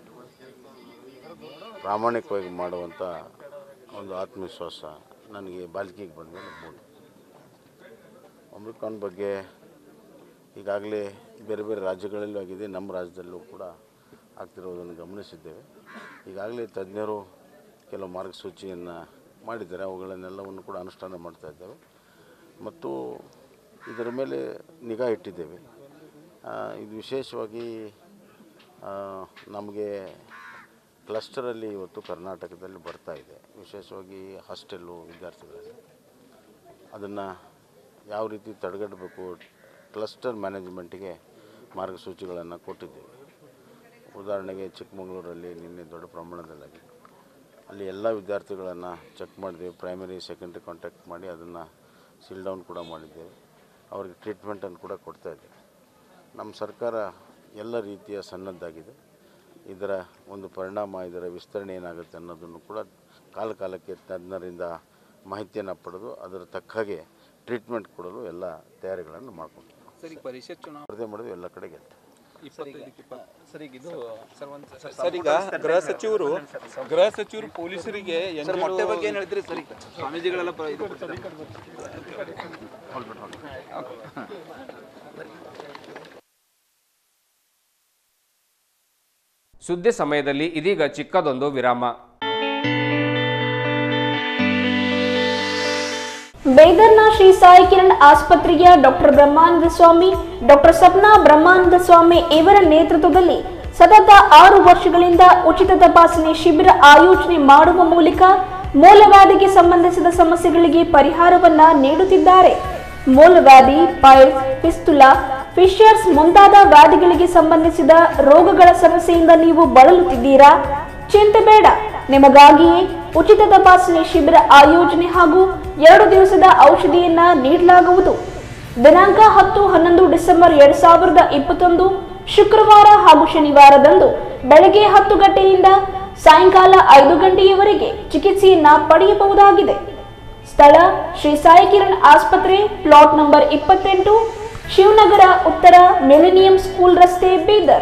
ಪ್ರಾಮಾಣಿಕವಾಗಿ ಮಾಡುವಂಥ ಒಂದು ಆತ್ಮವಿಶ್ವಾಸ ನನಗೆ ಬಾಲ್ಕಿಗೆ ಬಂದಮೇಲೆ ಮೂಡಿ ಒಮ್ರಿಕಾನ್ ಬಗ್ಗೆ ಈಗಾಗಲೇ ಬೇರೆ ಬೇರೆ ರಾಜ್ಯಗಳಲ್ಲೂ ಆಗಿದೆ ನಮ್ಮ ರಾಜ್ಯದಲ್ಲೂ ಕೂಡ ಆಗ್ತಿರೋದನ್ನು ಗಮನಿಸಿದ್ದೇವೆ ಈಗಾಗಲೇ ತಜ್ಞರು ಕೆಲವು ಮಾರ್ಗಸೂಚಿಯನ್ನು ಮಾಡಿದ್ದಾರೆ ಅವುಗಳನ್ನೆಲ್ಲವನ್ನು ಕೂಡ ಅನುಷ್ಠಾನ ಮಾಡ್ತಾ ಇದ್ದೇವೆ ಮತ್ತು ಇದರ ಮೇಲೆ ನಿಗಾ ಇಟ್ಟಿದ್ದೇವೆ ಆ, ಇದು ವಿಶೇಷವಾಗಿ ಆ, ನಮಗೆ ಕ್ಲಸ್ಟರಲ್ಲಿ ಇವತ್ತು ಕರ್ನಾಟಕದಲ್ಲಿ ಬರ್ತಾ ಇದೆ ವಿಶೇಷವಾಗಿ ಹಾಸ್ಟೆಲ್ಲು ವಿದ್ಯಾರ್ಥಿಗಳಲ್ಲಿ ಅದನ್ನು ಯಾವ ರೀತಿ ತಡೆಗಟ್ಟಬೇಕು ಕ್ಲಸ್ಟರ್ ಮ್ಯಾನೇಜ್ಮೆಂಟಿಗೆ ಮಾರ್ಗಸೂಚಿಗಳನ್ನು ಕೊಟ್ಟಿದ್ದೇವೆ ಉದಾಹರಣೆಗೆ ಚಿಕ್ಕಮಗಳೂರಲ್ಲಿ ನಿನ್ನೆ ದೊಡ್ಡ ಪ್ರಮಾಣದಲ್ಲಾಗಿದೆ ಅಲ್ಲಿ ಎಲ್ಲ ವಿದ್ಯಾರ್ಥಿಗಳನ್ನು ಚೆಕ್ ಮಾಡಿದ್ದೇವೆ ಪ್ರೈಮರಿ ಸೆಕೆಂಡ್ರಿ ಕಾಂಟ್ಯಾಕ್ಟ್ ಮಾಡಿ ಅದನ್ನು ಸೀಲ್ ಡೌನ್ ಕೂಡ ಮಾಡಿದ್ದೇವೆ ಅವರಿಗೆ ಟ್ರೀಟ್ಮೆಂಟನ್ನು ಕೂಡ ಕೊಡ್ತಾ ಇದ್ದೇವೆ ನಮ್ಮ ಸರ್ಕಾರ ಎಲ್ಲ ರೀತಿಯ ಸನ್ನದ್ಧಾಗಿದೆ ಇದರ ಒಂದು ಪರಿಣಾಮ ಇದರ ವಿಸ್ತರಣೆ ಏನಾಗುತ್ತೆ ಅನ್ನೋದನ್ನು ಕೂಡ ಕಾಲ ಕಾಲಕ್ಕೆ ತಜ್ಞರಿಂದ ಮಾಹಿತಿಯನ್ನು ಪಡೆದು ಅದರ ತಕ್ಕ ಹಾಗೆ ಟ್ರೀಟ್ಮೆಂಟ್ ಕೊಡಲು ಎಲ್ಲ ತಯಾರಿಗಳನ್ನು ಮಾಡಿಕೊಂಡು ಸರ್ ಈಗ ಪರಿಷತ್ ಚುನಾವಣೆ ಸ್ಪರ್ಧೆ ಮಾಡಿದ್ವಿ ಎಲ್ಲ ಕಡೆ ಗೆಲ್ತೇವೆ ಸರ್ ಈಗ ಇದು ಸರ್ ಈಗ ಗೃಹ ಸಚಿವರು ಗೃಹ ಸಚಿವರು ಪೊಲೀಸರಿಗೆ ಮೊಟ್ಟೆ ಬಗ್ಗೆ ಏನ್ ಹೇಳಿದ್ರಿ ಸರ್ ಸ್ವಾಮೀಜಿಗಳೆಲ್ಲ ಪ್ರ- ಇದು ಸುದ್ದಿ ಸಮಯದಲ್ಲಿ ಇದೀಗ ಚಿಕ್ಕದೊಂದು ವಿರಾಮ ಬೇದರ್ನ ಶ್ರೀ ಸಾಯಿ ಕಿರಣ್ ಆಸ್ಪತ್ರೆಯ ಡಾಕ್ಟರ್ ಬ್ರಹ್ಮಾನಂದ ಸ್ವಾಮಿ ಡಾಕ್ಟರ್ ಸಪ್ನಾ ಬ್ರಹ್ಮಾನಂದ ಸ್ವಾಮಿ ಇವರ ನೇತೃತ್ವದಲ್ಲಿ ಸತತ ಆರು ವರ್ಷಗಳಿಂದ ಉಚಿತ ತಪಾಸಣೆ ಶಿಬಿರ ಆಯೋಜನೆ ಮಾಡುವ ಮೂಲಕ ಮೂಲವ್ಯಾಧಿಗೆ ಸಂಬಂಧಿಸಿದ ಸಮಸ್ಯೆಗಳಿಗೆ ಪರಿಹಾರವನ್ನ ನೀಡುತ್ತಿದ್ದಾರೆ ಮೂಲವ್ಯಾಧಿ ಪೈಲ್ಸ್ ಫಿಸ್ತುಲಾ ಫಿಶರ್ಸ್ ಮುಂತಾದ ವ್ಯಾಧಿಗಳಿಗೆ ಸಂಬಂಧಿಸಿದ ರೋಗಗಳ ಸಮಸ್ಯೆಯಿಂದ ನೀವು ಬಳಲುತ್ತಿದ್ದೀರಾ ಚಿಂತೆ ಬೇಡ ನಿಮಗಾಗಿಯೇ ಉಚಿತ ತಪಾಸಣೆ ಶಿಬಿರ ಆಯೋಜನೆ ಹಾಗೂ ಎರಡು ದಿವಸದ ಔಷಧಿಯನ್ನ ನೀಡಲಾಗುವುದು ದಿನಾಂಕ ಹತ್ತು ಹನ್ನೊಂದು ಡಿಸೆಂಬರ್ ಎರಡ್ ಸಾವಿರದ ಇಪ್ಪತ್ತೊಂದು ಶುಕ್ರವಾರ ಹಾಗೂ ಶನಿವಾರದಂದು ಬೆಳಗ್ಗೆ ಹತ್ತು ಗಂಟೆಯಿಂದ ಸಾಯಂಕಾಲ ಐದು ಗಂಟೆಯವರೆಗೆ ಚಿಕಿತ್ಸೆಯನ್ನ ಪಡೆಯಬಹುದಾಗಿದೆ ಸ್ಥಳ ಶ್ರೀ ಸಾಯಿ ಕಿರಣ್ ಆಸ್ಪತ್ರೆ ಪ್ಲಾಟ್ ನಂಬರ್ ಇಪ್ಪತ್ತೆಂಟು ಶಿವನಗರ ಉತ್ತರ ಮಿಲಿನಿಯಂ ಸ್ಕೂಲ್ ರಸ್ತೆ ಬೀದರ್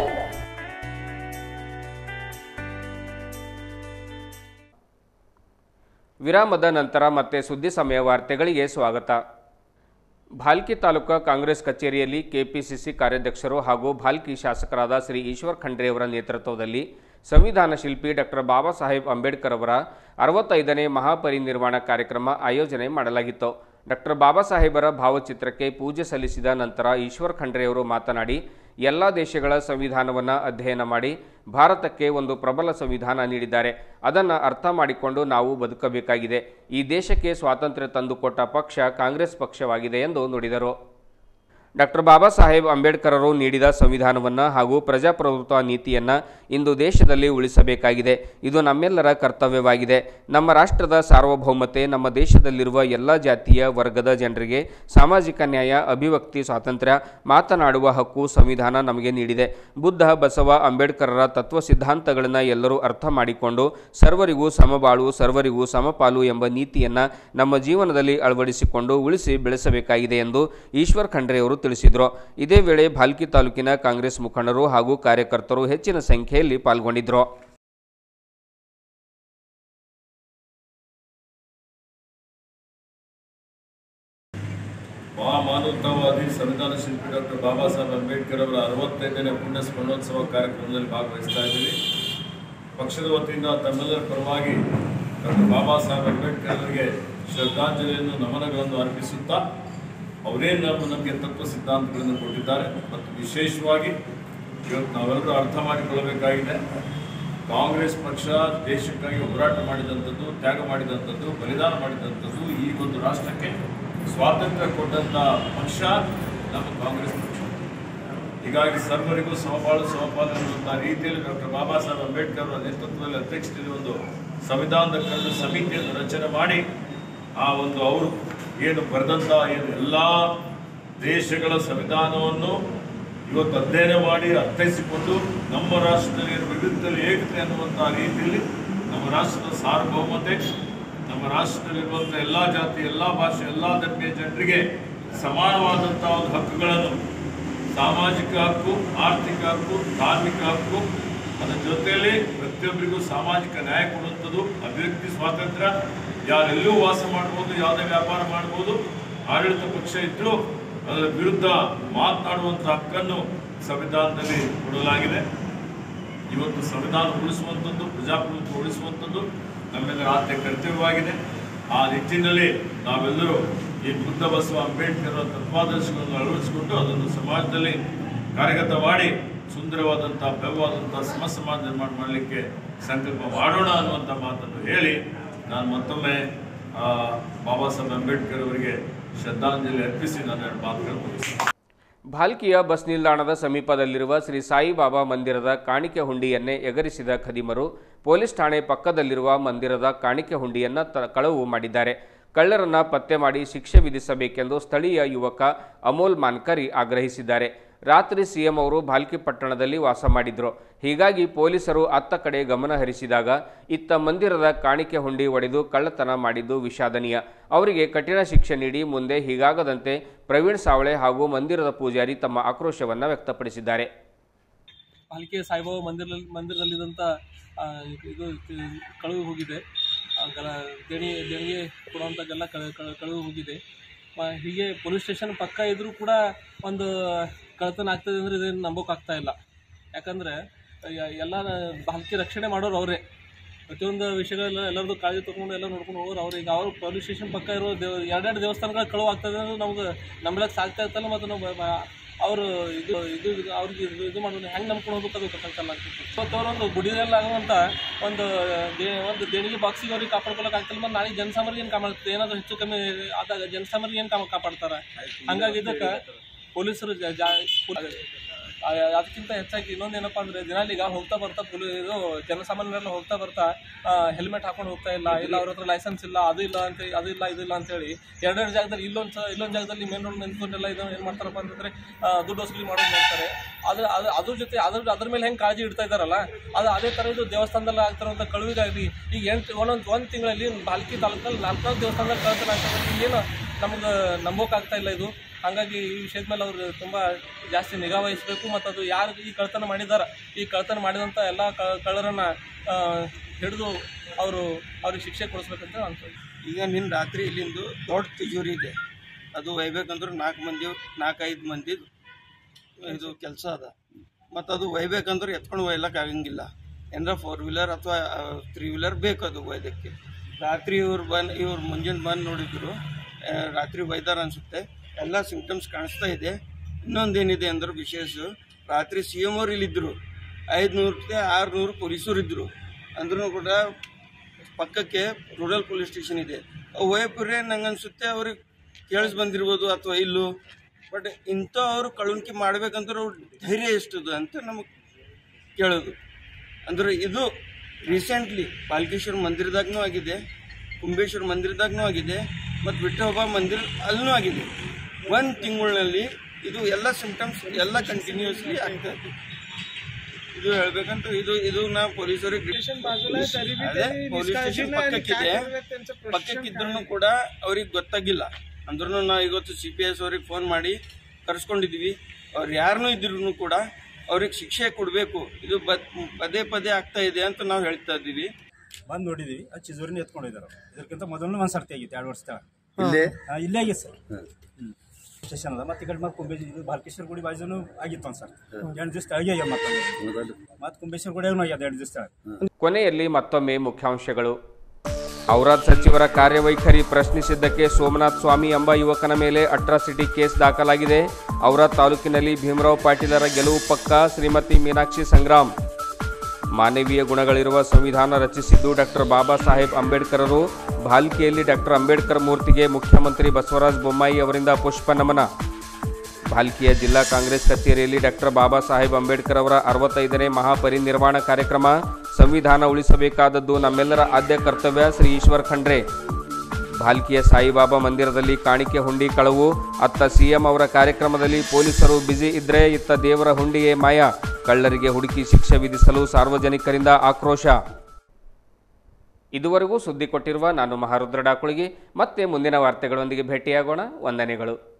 ವಿರಾಮದ ನಂತರ ಮತ್ತೆ ಸುದ್ದಿ ಸಮಯ ವಾರ್ತೆಗಳಿಗೆ ಸ್ವಾಗತ ಭಾಲ್ಕಿ ತಾಲೂಕಾ ಕಾಂಗ್ರೆಸ್ ಕಚೇರಿಯಲ್ಲಿ ಕೆಪಿಸಿಸಿ ಕಾರ್ಯಾಧ್ಯಕ್ಷರು ಹಾಗೂ ಭಾಲ್ಕಿ ಶಾಸಕರಾದ ಶ್ರೀ ಈಶ್ವರ್ ಖಂಡ್ರೆ ಅವರ ನೇತೃತ್ವದಲ್ಲಿ ಸಂವಿಧಾನ ಶಿಲ್ಪಿ ಡಾಕ್ಟರ್ ಬಾಬಾ ಸಾಹೇಬ್ ಅಂಬೇಡ್ಕರ್ ಅವರ ಅರವತ್ತೈದನೇ ಮಹಾಪರಿನಿರ್ವಾಣ ಕಾರ್ಯಕ್ರಮ ಆಯೋಜನೆ ಮಾಡಲಾಗಿತ್ತು ಡಾಕ್ಟರ್ ಬಾಬಾ ಸಾಹೇಬರ ಭಾವಚಿತ್ರಕ್ಕೆ ಪೂಜೆ ಸಲ್ಲಿಸಿದ ನಂತರ ಈಶ್ವರ್ ಖಂಡ್ರೆಯವರು ಮಾತನಾಡಿ ಎಲ್ಲ ದೇಶಗಳ ಸಂವಿಧಾನವನ್ನು ಅಧ್ಯಯನ ಮಾಡಿ ಭಾರತಕ್ಕೆ ಒಂದು ಪ್ರಬಲ ಸಂವಿಧಾನ ನೀಡಿದ್ದಾರೆ ಅದನ್ನು ಅರ್ಥ ಮಾಡಿಕೊಂಡು ನಾವು ಬದುಕಬೇಕಾಗಿದೆ ಈ ದೇಶಕ್ಕೆ ಸ್ವಾತಂತ್ರ್ಯ ತಂದುಕೊಟ್ಟ ಪಕ್ಷ ಕಾಂಗ್ರೆಸ್ ಪಕ್ಷವಾಗಿದೆ ಎಂದು ನುಡಿದರು ಡಾಕ್ಟರ್ ಬಾಬಾ ಸಾಹೇಬ್ ಅಂಬೇಡ್ಕರರು ನೀಡಿದ ಸಂವಿಧಾನವನ್ನು ಹಾಗೂ ಪ್ರಜಾಪ್ರಭುತ್ವ ನೀತಿಯನ್ನು ಇಂದು ದೇಶದಲ್ಲಿ ಉಳಿಸಬೇಕಾಗಿದೆ ಇದು ನಮ್ಮೆಲ್ಲರ ಕರ್ತವ್ಯವಾಗಿದೆ ನಮ್ಮ ರಾಷ್ಟ್ರದ ಸಾರ್ವಭೌಮತೆ ನಮ್ಮ ದೇಶದಲ್ಲಿರುವ ಎಲ್ಲ ಜಾತಿಯ ವರ್ಗದ ಜನರಿಗೆ ಸಾಮಾಜಿಕ ನ್ಯಾಯ ಅಭಿವ್ಯಕ್ತಿ ಸ್ವಾತಂತ್ರ್ಯ ಮಾತನಾಡುವ ಹಕ್ಕು ಸಂವಿಧಾನ ನಮಗೆ ನೀಡಿದೆ ಬುದ್ಧ ಬಸವ ಅಂಬೇಡ್ಕರರ ತತ್ವ ಸಿದ್ಧಾಂತಗಳನ್ನು ಎಲ್ಲರೂ ಅರ್ಥ ಮಾಡಿಕೊಂಡು ಸರ್ವರಿಗೂ ಸಮಬಾಳು ಸರ್ವರಿಗೂ ಸಮಪಾಲು ಎಂಬ ನೀತಿಯನ್ನು ನಮ್ಮ ಜೀವನದಲ್ಲಿ ಅಳವಡಿಸಿಕೊಂಡು ಉಳಿಸಿ ಬೆಳೆಸಬೇಕಾಗಿದೆ ಎಂದು ಈಶ್ವರ್ ಖಂಡ್ರೆಯವರು ತಿಳಿಸಿದರು ಇದೇ ವೇಳೆ ಭಾಲ್ಕಿ ತಾಲೂಕಿನ ಕಾಂಗ್ರೆಸ್ ಮುಖಂಡರು ಹಾಗೂ ಕಾರ್ಯಕರ್ತರು ಹೆಚ್ಚಿನ ಸಂಖ್ಯೆಯಲ್ಲಿ ಪಾಲ್ಗೊಂಡಿದ್ದರು ಮಹಾಮಾನವತಾವಾದಿ ಸಂವಿಧಾನ ಶಿಲ್ಪಿ ಡಾಕ್ಟರ್ ಬಾಬಾ ಸಾಹೇಬ್ ಅಂಬೇಡ್ಕರ್ ಅವರ ಅರವತ್ತೈದನೇ ಪುಣ್ಯ ಸ್ಮರಣೋತ್ಸವ ಕಾರ್ಯಕ್ರಮದಲ್ಲಿ ಭಾಗವಹಿಸ್ತಾ ಇದ್ದೀವಿ ಪಕ್ಷದ ವತಿಯಿಂದ ತಮ್ಮೆಲ್ಲರ ಪರವಾಗಿ ಡಾಕ್ಟರ್ ಬಾಬಾ ಸಾಹೇಬ್ ಅಂಬೇಡ್ಕರ್ ಅವರಿಗೆ ಶ್ರದ್ಧಾಂಜಲಿಯನ್ನು ನಮನಗಳನ್ನು ಅರ್ಪಿಸುತ್ತಾ ಅವರೇನು ನಮ್ಮ ನಮಗೆ ತತ್ವ ಸಿದ್ಧಾಂತಗಳನ್ನು ಕೊಟ್ಟಿದ್ದಾರೆ ಮತ್ತು ವಿಶೇಷವಾಗಿ ಇವತ್ತು ನಾವೆಲ್ಲರೂ ಅರ್ಥ ಮಾಡಿಕೊಳ್ಳಬೇಕಾಗಿದೆ ಕಾಂಗ್ರೆಸ್ ಪಕ್ಷ ದೇಶಕ್ಕಾಗಿ ಹೋರಾಟ ಮಾಡಿದಂಥದ್ದು ತ್ಯಾಗ ಮಾಡಿದಂಥದ್ದು ಬಲಿದಾನ ಮಾಡಿದಂಥದ್ದು ಈ ಒಂದು ರಾಷ್ಟ್ರಕ್ಕೆ ಸ್ವಾತಂತ್ರ್ಯ ಕೊಟ್ಟಂಥ ಪಕ್ಷ ನಮ್ಮ ಕಾಂಗ್ರೆಸ್ ಪಕ್ಷ ಹೀಗಾಗಿ ಸರ್ವರಿಗೂ ಸಮಪಾಲು ಸಮಪಾಲು ಎನ್ನುವಂಥ ರೀತಿಯಲ್ಲಿ ಡಾಕ್ಟರ್ ಬಾಬಾ ಸಾಹೇಬ್ ಅಂಬೇಡ್ಕರ್ ಅವರ ನೇತೃತ್ವದಲ್ಲಿ ಅಧ್ಯಕ್ಷತೆಯಲ್ಲಿ ಒಂದು ಸಂವಿಧಾನದ ಕರಡು ಸಮಿತಿಯನ್ನು ರಚನೆ ಮಾಡಿ ಆ ಒಂದು ಅವರು ಏನು ಬರೆದಂಥ ಏನು ಎಲ್ಲ ದೇಶಗಳ ಸಂವಿಧಾನವನ್ನು ಇವತ್ತು ಅಧ್ಯಯನ ಮಾಡಿ ಅರ್ಥೈಸಿಕೊಂಡು ನಮ್ಮ ರಾಷ್ಟ್ರದಲ್ಲಿ ಏನು ವಿವಿಧದಲ್ಲಿ ಏಕತೆ ಅನ್ನುವಂಥ ರೀತಿಯಲ್ಲಿ ನಮ್ಮ ರಾಷ್ಟ್ರದ ಸಾರ್ವಭೌಮತೆ ನಮ್ಮ ರಾಷ್ಟ್ರದಲ್ಲಿರುವಂಥ ಎಲ್ಲ ಜಾತಿ ಎಲ್ಲ ಭಾಷೆ ಎಲ್ಲ ಧರ್ಮೀಯ ಜನರಿಗೆ ಸಮಾನವಾದಂಥ ಒಂದು ಹಕ್ಕುಗಳನ್ನು ಸಾಮಾಜಿಕ ಹಕ್ಕು ಆರ್ಥಿಕ ಹಕ್ಕು ಧಾರ್ಮಿಕ ಹಕ್ಕು ಅದರ ಜೊತೆಯಲ್ಲಿ ಪ್ರತಿಯೊಬ್ಬರಿಗೂ ಸಾಮಾಜಿಕ ನ್ಯಾಯ ಕೊಡುವಂಥದ್ದು ಅಭಿವ್ಯಕ್ತಿ ಸ್ವಾತಂತ್ರ್ಯ ಯಾರೆಲ್ಲೂ ವಾಸ ಮಾಡ್ಬೋದು ಯಾವುದೇ ವ್ಯಾಪಾರ ಮಾಡ್ಬೋದು ಆಡಳಿತ ಪಕ್ಷ ಇದ್ದರೂ ಅದರ ವಿರುದ್ಧ ಮಾತನಾಡುವಂಥ ಹಕ್ಕನ್ನು ಸಂವಿಧಾನದಲ್ಲಿ ಕೊಡಲಾಗಿದೆ ಇವತ್ತು ಸಂವಿಧಾನ ಉಳಿಸುವಂಥದ್ದು ಪ್ರಜಾಪ್ರಭುತ್ವ ಉಳಿಸುವಂಥದ್ದು ನಮ್ಮೆಲ್ಲರ ಆದ್ಯ ಕರ್ತವ್ಯವಾಗಿದೆ ಆ ನಿಟ್ಟಿನಲ್ಲಿ ನಾವೆಲ್ಲರೂ ಈ ಬುದ್ಧ ಬಸವ ಅಂಬೇಡ್ಕರ್ ಅವರ ತತ್ವಾದರ್ಶಗಳನ್ನು ಅಳವಡಿಸಿಕೊಂಡು ಅದನ್ನು ಸಮಾಜದಲ್ಲಿ ಕಾರ್ಯಗತ ಮಾಡಿ ಸುಂದರವಾದಂಥ ಭವ್ಯವಾದಂಥ ಸಮ ಸಮಾಜ ನಿರ್ಮಾಣ ಮಾಡಲಿಕ್ಕೆ ಸಂಕಲ್ಪ ಮಾಡೋಣ ಅನ್ನುವಂಥ ಮಾತನ್ನು ಹೇಳಿ ನಾನು ಮತ್ತೊಮ್ಮೆ ಆ, ಬಾಬಾ ಸಾಹೇಬ್ ಅಂಬೇಡ್ಕರ್ ಅವರಿಗೆ ಶ್ರದ್ಧಾಂಜಲಿ ಅರ್ಪಿಸಿ ನಾನು ಎರಡು ಮಾತುಗಳನ್ನು ಮುಗಿಸ್ತೇನೆ ಭಾಲ್ಕಿಯ ಬಸ್ ನಿಲ್ದಾಣದ ಸಮೀಪದಲ್ಲಿರುವ ಶ್ರೀ ಸಾಯಿಬಾಬಾ ಮಂದಿರದ ಕಾಣಿಕೆ ಹುಂಡಿಯನ್ನೇ ಎಗರಿಸಿದ ಖದೀಮರು ಪೊಲೀಸ್ ಠಾಣೆ ಪಕ್ಕದಲ್ಲಿರುವ ಮಂದಿರದ ಕಾಣಿಕೆ ಹುಂಡಿಯನ್ನು ತ ಕಳವು ಮಾಡಿದ್ದಾರೆ ಕಳ್ಳರನ್ನ ಪತ್ತೆ ಮಾಡಿ ಶಿಕ್ಷೆ ವಿಧಿಸಬೇಕೆಂದು ಸ್ಥಳೀಯ ಯುವಕ ಅಮೋಲ್ ಮಾನ್ಕರಿ ಆಗ್ರಹಿಸಿದ್ದಾರೆ ರಾತ್ರಿ ಸಿಎಂ ಅವರು ಭಾಲ್ಕಿ ಪಟ್ಟಣದಲ್ಲಿ ವಾಸ ಮಾಡಿದ್ರು ಹೀಗಾಗಿ ಪೊಲೀಸರು ಅತ್ತ ಕಡೆ ಗಮನ ಹರಿಸಿದಾಗ ಇತ್ತ ಮಂದಿರದ ಕಾಣಿಕೆ ಹುಂಡಿ ಒಡೆದು ಕಳ್ಳತನ ಮಾಡಿದ್ದು ವಿಷಾದನೀಯ ಅವರಿಗೆ ಕಠಿಣ ಶಿಕ್ಷೆ ನೀಡಿ ಮುಂದೆ ಹೀಗಾಗದಂತೆ ಪ್ರವೀಣ್ ಸಾವಳೆ ಹಾಗೂ ಮಂದಿರದ ಪೂಜಾರಿ ತಮ್ಮ ಆಕ್ರೋಶವನ್ನು ವ್ಯಕ್ತಪಡಿಸಿದ್ದಾರೆ ಪಾಲಿಕೆ ಸಾಯಿಬಾಬಾ ಮಂದಿರ ಮಂದಿರದಲ್ಲಿದ್ದಂಥ ಆ, ಇದು ಕ- ಕಳೆದು ಹೋಗಿದೆ ಆ, ಗಲ ದೇಣಿ ದೇಣಿಗೆ ಕೊಡುವಂಥದ್ದೆಲ್ಲ ಕಳೆ ಕಳೆ- ಕಳೆದು ಹೋಗಿದೆ ಮ- ಹೀಗೆ ಪೊಲೀಸ್ ಸ್ಟೇಷನ್ ಪಕ್ಕ ಇದ್ರೂ ಕೂಡ ಒಂದು ಕಳ್ತನ ಆಗ್ತದೆ ಅಂದರೆ ಇದನ್ನು ನಂಬೋಕ್ಕಾಗ್ತಾ ಇಲ್ಲ ಯಾಕಂದರೆ ಎಲ್ಲ ಬಾಲ್ಕಿ ರಕ್ಷಣೆ ಮಾಡೋರು ಅವರೇ ಪ್ರತಿಯೊಂದು ವಿಷಯಗಳೆಲ್ಲ ಎಲ್ಲರದ್ದು ಕಾಳಜಿ ತೊಗೊಂಡು ಎಲ್ಲ ನೋಡ್ಕೊಂಡು ಹೋಗೋರು ಅವ್ರು ಈಗ ಅವರು ಪೊಲೀಸ್ ಸ್ಟೇಷನ್ ಪಕ್ಕ ಇರೋ ದೇವ ಎರಡೆರಡು ದೇವಸ್ಥಾನಗಳು ಕಳುವು ಆಗ್ತದೆ ಅಂದ್ರೆ ನಮ್ಗೆ ನಂಬಲಕ್ಕೆ ಸಾಗ್ತಾ ಇರ್ತಲ್ಲ ಮತ್ತು ನಾವು ಬ- ಬ- ಅವರು ಇದು ಇದು ಇದು ಅವ್ರಿಗೆ ಇದು ಇದು ಮಾಡೋದು ಹೆಂಗೆ ನಂಬ್ಕೊಂಡು ಹೋಗ್ಬೇಕು ಅದು ಗೊತ್ತಾಗ್ತಲ್ಲ ಇವತ್ತು ಅವರೊಂದು ಗುಡಿಯಲ್ಲಿ ಆಗುವಂಥ ಒಂದು ದೇ ಒಂದು ದೇಣಿಗೆ ಬಾಕ್ಸಿಗೆ ಅವ್ರಿಗೆ ಕಾಪಾಡ್ಕೊಳಕ್ಕೆ ಆಗ್ತಿಲ್ಲ ಮತ್ತು ನಾಳೆ ಜನಸಾಮಾನ್ಯರಿಗೆ ಏನು ಕಾಪಾಡ್ತದೆ ಏನಾದರೂ ಹೆಚ್ಚು ಕಮ್ಮಿ ಆದಾಗ ಜನಸಾಮಾನ್ಯರಿಗೆ ಏನು ಕಾಮ ಕಾಪಾಡ್ತಾರೆ ಹಂಗಾಗಿ ಇದಕ್ಕೆ ಪೊಲೀಸರು ಜಾ ಜಾ- ಆ, ಅದಕ್ಕಿಂತ ಹೆಚ್ಚಾಗಿ ಇನ್ನೊಂದೇನಪ್ಪ ಅಂದ್ರೆ ದಿನಾಲಿ ಈಗ ಹೋಗ್ತಾ ಬರ್ತಾ ಪೊಲೀ ಇದು ಜನಸಾಮಾನ್ಯರೆಲ್ಲ ಹೋಗ್ತಾ ಬರ್ತಾ ಹೆಲ್ಮೆಟ್ ಹಾಕೊಂಡು ಹೋಗ್ತಾ ಇಲ್ಲ ಇಲ್ಲ ಅವ್ರ ಹತ್ರ ಲೈಸೆನ್ಸ್ ಇಲ್ಲ ಅದು ಇಲ್ಲ ಅಂತ ಅದು ಇಲ್ಲ ಇದು ಇಲ್ಲ ಅಂತೇಳಿ ಎರಡೆರಡು ಜಾಗದಲ್ಲಿ ಇಲ್ಲೊಂದು ಸ- ಇಲ್ಲೊಂದು ಜಾಗದಲ್ಲಿ ಮೇನ್ ರೋಡ್ ನಿಂತ್ಕೊಂಡೆಲ್ಲ ಇದನ್ನ ಏನು ಮಾಡ್ತಾರಪ್ಪ ಅಂತಂದ್ರೆ ಆ, ದುಡ್ಡು ವಸೂಲಿ ಮಾಡೋದು ನೋಡ್ತಾರೆ ಅದ್ರ ಅದು ಅದ್ರ ಜೊತೆ ಅದ್ರ ಅದ್ರ ಮೇಲೆ ಹೆಂಗೆ ಕಾಳಜಿ ಇಡ್ತಾ ಇದ್ದಾರಲ್ಲ ಅದು ಅದೇ ಥರ ಇದು ದೇವಸ್ಥಾನದಲ್ಲಿ ಆಗ್ತಿರೋಂಥ ಕಳುವಿಗಾಗಿ ಈಗ ಎಂಟು ಒಂದೊಂದು ಒಂದು ತಿಂಗಳಲ್ಲಿ ಬಾಲ್ಕಿ ತಾಲೂಕಲ್ಲಿ ನಾಲ್ಕು ದೇವಸ್ಥಾನದಲ್ಲಿ ಕಳ್ತನ ಆಗ್ತದೆ ಏನು ನಮ್ಗೆ ನಂಬೋಕ್ಕಾಗ್ತಾ ಇಲ್ಲ ಇದು ಹಾಗಾಗಿ ಈ ವಿಷಯದ ಮೇಲೆ ಅವರು ತುಂಬ ಜಾಸ್ತಿ ನಿಗಾ ವಹಿಸಬೇಕು ಮತ್ತು ಅದು ಯಾರು ಈ ಕಳ್ತನ ಮಾಡಿದಾರ ಈ ಕಳ್ತನ ಮಾಡಿದಂಥ ಎಲ್ಲ ಕಳ್ಳರನ್ನ ಹಿಡಿದು ಅವರು ಅವ್ರಿಗೆ ಶಿಕ್ಷೆ ಕೊಡಿಸ್ಬೇಕಂತ ಅನ್ಸುತ್ತೆ ಈಗ ನಿನ್ನ ರಾತ್ರಿ ಇಲ್ಲಿಂದು ದೊಡ್ಡ ತಿಜೋರಿ ಇದೆ ಅದು ಒಯ್ಬೇಕಂದ್ರೆ ನಾಲ್ಕು ಮಂದಿ ನಾಲ್ಕೈದು ಮಂದಿ ಇದು ಕೆಲಸ ಅದ ಮತ್ತು ಅದು ಒಯ್ಬೇಕಂದ್ರೆ ಎತ್ಕೊಂಡು ಒಯ್ಲಕ್ಕೆ ಆಗಂಗಿಲ್ಲ ಏನಾರ ಫೋರ್ ವೀಲರ್ ಅಥವಾ ತ್ರೀ ವೀಲರ್ ಬೇಕು ಅದು ಒಯ್ದಕ್ಕೆ ರಾತ್ರಿ ಇವ್ರು ಬಂದು ಇವ್ರು ಮುಂಜಾನೆ ಬಂದು ನೋಡಿದ್ರು ಆ, ರಾತ್ರಿ ಒಯ್ದಾರ ಅನಿಸುತ್ತೆ ಎಲ್ಲ ಸಿಂಪ್ಟಮ್ಸ್ ಕಾಣಿಸ್ತಾ ಇದೆ ಇನ್ನೊಂದೇನಿದೆ ಅಂದ್ರೆ ವಿಶೇಷ ರಾತ್ರಿ ಸಿ ಎಮ್ ಅವ್ರು ಇಲ್ಲಿದ್ದರು ಐದುನೂರು ಆರುನೂರು ಪೊಲೀಸರು ಇದ್ದರು ಅಂದ್ರೂ ಕೂಡ ಪಕ್ಕಕ್ಕೆ ರೂರಲ್ ಪೊಲೀಸ್ ಸ್ಟೇಷನ್ ಇದೆ ವಯಪುರೇ ನಂಗೆ ಅನ್ಸುತ್ತೆ ಅವ್ರಿಗೆ ಕೇಳಿಸ್ ಬಂದಿರ್ಬೋದು ಅಥವಾ ಇಲ್ಲೋ ಬಟ್ ಇಂಥ ಅವರು ಕಳುನ್ಕಿ ಮಾಡ್ಬೇಕಂದ್ರೆ ಅವ್ರ ಧೈರ್ಯ ಎಷ್ಟದು ಅಂತ ನಮಗೆ ಕೇಳೋದು ಅಂದ್ರೆ ಇದು ರೀಸೆಂಟ್ಲಿ ಪಾಲ್ಕೇಶ್ವರ ಮಂದಿರದಾಗೂ ಆಗಿದೆ ಕುಂಬೇಶ್ವರ ಮಂದಿರದಾಗೂ ಆಗಿದೆ ಮತ್ತು ವಿಠೋಬಾ ಮಂದಿರ ಅಲ್ಲೂ ಆಗಿದೆ ಒಂದು ತಿಂಗಳಿನಲ್ಲಿ ಇದು ಎಲ್ಲ ಸಿಂಪ್ಟಮ್ಸ್ ಎಲ್ಲ ಕಂಟಿನ್ಯೂಸ್ಲಿ ಆಗ್ತಾ ಇದೆ ಇದು ಹೇಳ್ಬೇಕಂತ ಇದು ಇದು ನಾ ಪೊಲೀಸರಿಗೆ ಅದೇ ಪೊಲೀಸ್ ಸ್ಟೇಷನ್ ಪಕ್ಕಕ್ಕಿದೆ ಪಕ್ಕಕ್ಕಿದ್ರು ಕೂಡ ಅವ್ರಿಗೆ ಗೊತ್ತಾಗಿಲ್ಲ ಅಂದ್ರೂ ನಾವು ಇವತ್ತು ಸಿ ಪಿ ಎಸ್ ಅವ್ರಿಗೆ ಫೋನ್ ಮಾಡಿ ಕರ್ಸ್ಕೊಂಡಿದ್ವಿ ಅವ್ರು ಯಾರನ್ನೂ ಇದ್ರು ಕೂಡ ಅವ್ರಿಗೆ ಶಿಕ್ಷೆ ಕೊಡಬೇಕು ಇದು ಬದ್ ಪದೇ ಪದೇ ಆಗ್ತಾ ಇದೆ ಅಂತ ನಾವು ಹೇಳ್ತಾ ಇದ್ದೀವಿ ಬಂದು ನೋಡಿದೀವಿ ಅದು ಚಿಜೋರಿನ ಎತ್ಕೊಂಡಿದ್ದಾರೆ ಇದಕ್ಕಿಂತ ಮೊದಲು ಒಂದು ಸರ್ತಿ ಆಗಿತ್ತು ಎರಡು ವರ್ಷ ತಳ ಇಲ್ಲೇ? ಇಲ್ಲೇ ಆಗಿತ್ತು ಸರ್ ಸ್ಟೇಷನ್ ಅದ ಮತ್ತೆ ಈ ಕಡೆ ಮತ್ತೆ ಕುಂಬೇಶ್ ಇದು ಬಾಲಕೇಶ್ವರ ಗುಡಿ ಬಾಜುನು ಆಗಿತ್ತು ಒಂದು ಸರ್ ಎಂಟು ದಿವಸ ತೆಳಗೆ ಆಗ್ಯಾವ ಮತ್ತೆ ಮತ್ತೆ ಕುಂಬೇಶ್ವರ ಗುಡಿಯಾಗೂ ಆಗ್ಯದ ಎರಡು ದಿವಸ ತೆಳಗೆ ಕೊನೆಯಲ್ಲಿ ಮತ್ತೊಮ್ಮೆ ಮುಖ್ಯಾಂಶಗಳು ಔರಾದ್ ಸಚಿವರ ಕಾರ್ಯವೈಖರಿ ಪ್ರಶ್ನಿಸಿದ್ದಕ್ಕೆ ಸೋಮನಾಥ್ ಸ್ವಾಮಿ ಎಂಬ ಯುವಕನ ಮೇಲೆ ಅಟ್ರಾಸಿಟಿ ಕೇಸ್ ದಾಖಲಾಗಿದೆ ಔರಾದ್ ತಾಲೂಕಿನಲ್ಲಿ ಭೀಮರಾವ್ ಪಾಟೀಲರ ಗೆಲುವು ಪಕ್ಕ ಶ್ರೀಮತಿ ಮೀನಾಕ್ಷಿ ಸಂಗ್ರಾಮ್ ಮಾನವೀಯ ಗುಣಗಳಿರುವ ಸಂವಿಧಾನ ರಚಿಸಿದ್ದು ಡಾಕ್ಟರ್ ಬಾಬಾ ಸಾಹೇಬ್ ಅಂಬೇಡ್ಕರರು ಭಾಲ್ಕಿಯಲ್ಲಿ ಡಾಕ್ಟರ್ ಅಂಬೇಡ್ಕರ್ ಮೂರ್ತಿಗೆ ಮುಖ್ಯಮಂತ್ರಿ ಬಸವರಾಜ ಬೊಮ್ಮಾಯಿ ಅವರಿಂದ ಪುಷ್ಪ ನಮನ ಭಾಲ್ಕಿಯ ಜಿಲ್ಲಾ ಕಾಂಗ್ರೆಸ್ ಕಚೇರಿಯಲ್ಲಿ ಡಾಕ್ಟರ್ ಬಾಬಾ ಸಾಹೇಬ್ ಅಂಬೇಡ್ಕರ್ ಅವರ ಅರವತ್ತೈದನೇ ಮಹಾಪರಿನಿರ್ವಾಣ ಕಾರ್ಯಕ್ರಮ ಸಂವಿಧಾನ ಉಳಿಸಬೇಕಾದದ್ದು ನಮ್ಮೆಲ್ಲರ ಆದ್ಯ ಕರ್ತವ್ಯ ಶ್ರೀ ಈಶ್ವರ್ ಖಂಡ್ರೆ ಭಾಲ್ಕಿಯ ಸಾಯಿಬಾಬಾ ಮಂದಿರದಲ್ಲಿ ಕಾಣಿಕೆ ಹುಂಡಿ ಕಳವು ಅತ್ತ ಸಿಎಂ ಅವರ ಕಾರ್ಯಕ್ರಮದಲ್ಲಿ ಪೊಲೀಸರು ಬ್ಯುಸಿ ಇದ್ರೆ ಇತ್ತ ದೇವರ ಹುಂಡಿಗೆ ಮಾಯ ಕಳ್ಳರಿಗೆ ಹುಡುಕಿ ಶಿಕ್ಷೆ ವಿಧಿಸಲು ಸಾರ್ವಜನಿಕರಿಂದ ಆಕ್ರೋಶ ಇದುವರೆಗೂ ಸುದ್ದಿ ಕೊಟ್ಟಿರುವ ನಾನು ಮಹಾರುದ್ರ ಡಾಕುಳಿಗೆ ಮತ್ತೆ ಮುಂದಿನ ವಾರ್ತೆಗಳೊಂದಿಗೆ ಭೇಟಿಯಾಗೋಣ ವಂದನೆಗಳು